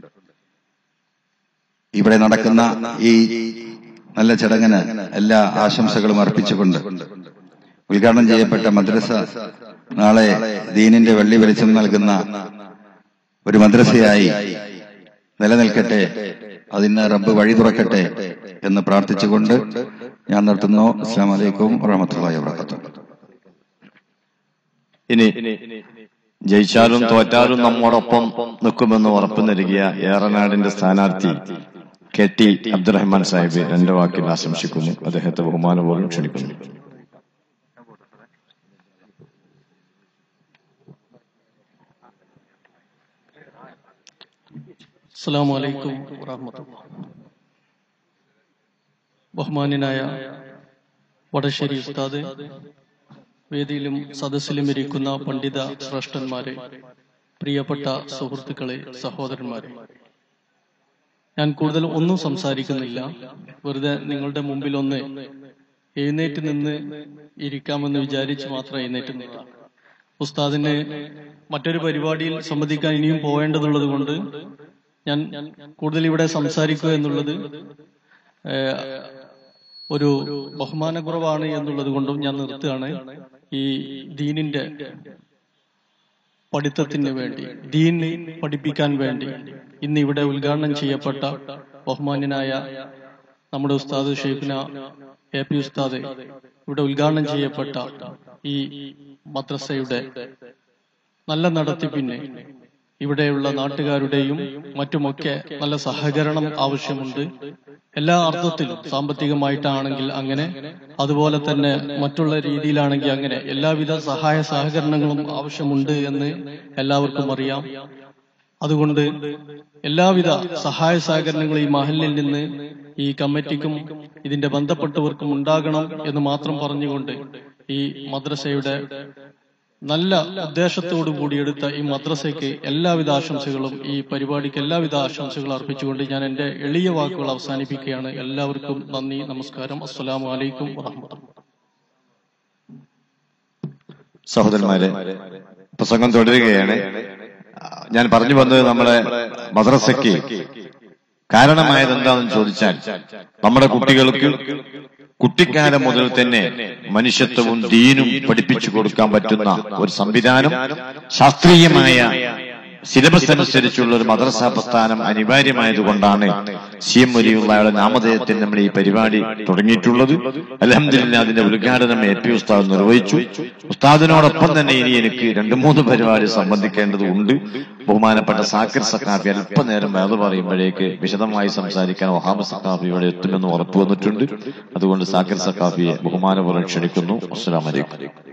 ഇവിടെ നടക്കുന്ന ഈ നല്ല ചടങ്ങിന് എല്ലാ ആശംസകളും അർപ്പിച്ചുകൊണ്ട് ഉദ്ഘാടനം ചെയ്യപ്പെട്ട മദ്രസ നാളെ ദീനിന്റെ വെള്ളി വെളിച്ചം നൽകുന്ന ഒരു മദ്രസയായി നിലനിൽക്കട്ടെ അതിന് റബ്ബ് വഴി തുറക്കട്ടെ എന്ന് പ്രാർത്ഥിച്ചുകൊണ്ട് ഞാൻ നിർത്തുന്നു അസ്സാം വലൈക്കും വറഹമത്തല്ലാഹി വാബർക്കാത്തു ഇനി ജയിച്ചാലും തോറ്റാലും നമ്മോടൊപ്പം നിൽക്കുമെന്ന് ഉറപ്പു നൽകിയ ഏറനാടിന്റെ സ്ഥാനാർത്ഥി കെ ടി അബ്ദുറഹ്മാൻ സാഹിബ് രണ്ട് വാക്കിൽ ആശംസിക്കുന്നു അദ്ദേഹത്തെ ബഹുമാനപൂർവ്വം ക്ഷണിക്കുന്നു അസ്സാം വലൈക്കും വറഹമത്തുള്ള ബഹുമാന്യനായ വടശ്ശേരി ഉസ്താദ് വേദിയിലും സദസ്സിലും ഇരിക്കുന്ന പണ്ഡിത ശ്രേഷ്ഠന്മാരെ പ്രിയപ്പെട്ട സുഹൃത്തുക്കളെ സഹോദരന്മാരെ ഞാൻ കൂടുതൽ ഒന്നും സംസാരിക്കുന്നില്ല വെറുതെ നിങ്ങളുടെ മുമ്പിൽ ഒന്ന് എഴുന്നേറ്റ് നിന്ന് ഇരിക്കാമെന്ന് വിചാരിച്ച് മാത്രം എഴുന്നേറ്റ് നിന്നതാണ് ഉസ്താദിന് മറ്റൊരു പരിപാടിയിൽ സംബന്ധിക്കാൻ ഇനിയും പോവേണ്ടതുള്ളത് കൊണ്ട് ഞാൻ കൂടുതൽ ഇവിടെ സംസാരിക്കുക എന്നുള്ളത് ഏഹ്, ഒരു ബഹുമാനക്കുറവാണ് എന്നുള്ളത് കൊണ്ടും ഞാൻ നിർത്തുകയാണ് ഈ ദീനിന്റെ പഠിത്തത്തിന് വേണ്ടി ദീന് പഠിപ്പിക്കാൻ വേണ്ടി ഇന്ന് ഇവിടെ ഉദ്ഘാടനം ചെയ്യപ്പെട്ട ബഹുമാന്യനായ നമ്മുടെ ഉസ്താദ് ഷെയ്ഖിന എ പി ഉസ്താദ് ഇവിടെ ഉദ്ഘാടനം ചെയ്യപ്പെട്ട ഈ മദ്രസയുടെ നല്ല നടത്തിപ്പിന് ഇവിടെയുള്ള നാട്ടുകാരുടെയും മറ്റുമൊക്കെ നല്ല സഹകരണം ആവശ്യമുണ്ട് എല്ലാ അർത്ഥത്തിലും സാമ്പത്തികമായിട്ടാണെങ്കിൽ അങ്ങനെ അതുപോലെ തന്നെ മറ്റുള്ള രീതിയിലാണെങ്കിൽ അങ്ങനെ എല്ലാവിധ സഹായ സഹകരണങ്ങളും ആവശ്യമുണ്ട് എന്ന് എല്ലാവർക്കും അറിയാം അതുകൊണ്ട് എല്ലാവിധ സഹായ സഹകരണങ്ങളും ഈ മഹലിൽ നിന്ന് ഈ കമ്മിറ്റിക്കും ഇതിന്റെ ബന്ധപ്പെട്ടവർക്കും ഉണ്ടാകണം എന്ന് മാത്രം പറഞ്ഞുകൊണ്ട് ഈ മദ്രസയുടെ നല്ല ഉദ്ദേശത്തോടു കൂടി എടുത്ത ഈ മദ്രസയ്ക്ക് എല്ലാവിധ ആശംസകളും ഈ പരിപാടിക്ക് എല്ലാവിധ ആശംസകളും അർപ്പിച്ചുകൊണ്ട് ഞാൻ എന്റെ എളിയ വാക്കുകൾ അവസാനിപ്പിക്കുകയാണ് എല്ലാവർക്കും നന്ദി നമസ്കാരം അസ്സലാമു അലൈക്കും വറഹ്മത്തുള്ളാഹി സഹോദരന്മാരെ പ്രസംഗം തുടരുകയാണ് ഞാൻ പറഞ്ഞു വന്നത് നമ്മളെ മദ്രസയ്ക്ക് കാരണമായത് എന്താണെന്ന് ചോദിച്ചാൽ നമ്മുടെ കുട്ടികൾക്ക് കുട്ടിക്കാലം മുതൽ തന്നെ മനുഷ്യത്വവും ദീനും പഠിപ്പിച്ചു കൊടുക്കാൻ പറ്റുന്ന ഒരു സംവിധാനം ശാസ്ത്രീയമായ സിലബസ് അനുസരിച്ചുള്ള ഒരു മദ്രസ പ്രസ്ഥാനം അനിവാര്യമായതുകൊണ്ടാണ് സി എം വലിയുള്ള നാമധേയത്തിൽ നമ്മൾ ഈ പരിപാടി തുടങ്ങിയിട്ടുള്ളത് അലഹമില്ല അതിന്റെ ഉദ്ഘാടനം എ പി ഉസ്താദ് നിർവഹിച്ചു ഉസ്താദിനോടൊപ്പം തന്നെ ഇനി എനിക്ക് രണ്ടു മൂന്ന് പരിപാടി സംബന്ധിക്കേണ്ടതുണ്ട് ബഹുമാനപ്പെട്ട സാക്കിർ സക്കാഫി അല്പനേരം വേദ പറയുമ്പോഴേക്ക് വിശദമായി സംസാരിക്കാൻ വഹാബ് സക്കാഫി ഇവിടെ എത്തുമെന്ന് ഉറപ്പു വന്നിട്ടുണ്ട് അതുകൊണ്ട് സാക്കിർ സക്കാഫിയെ ബഹുമാനപൂർവ്വം ക്ഷണിക്കുന്നു അസ്സലാമലൈക്കും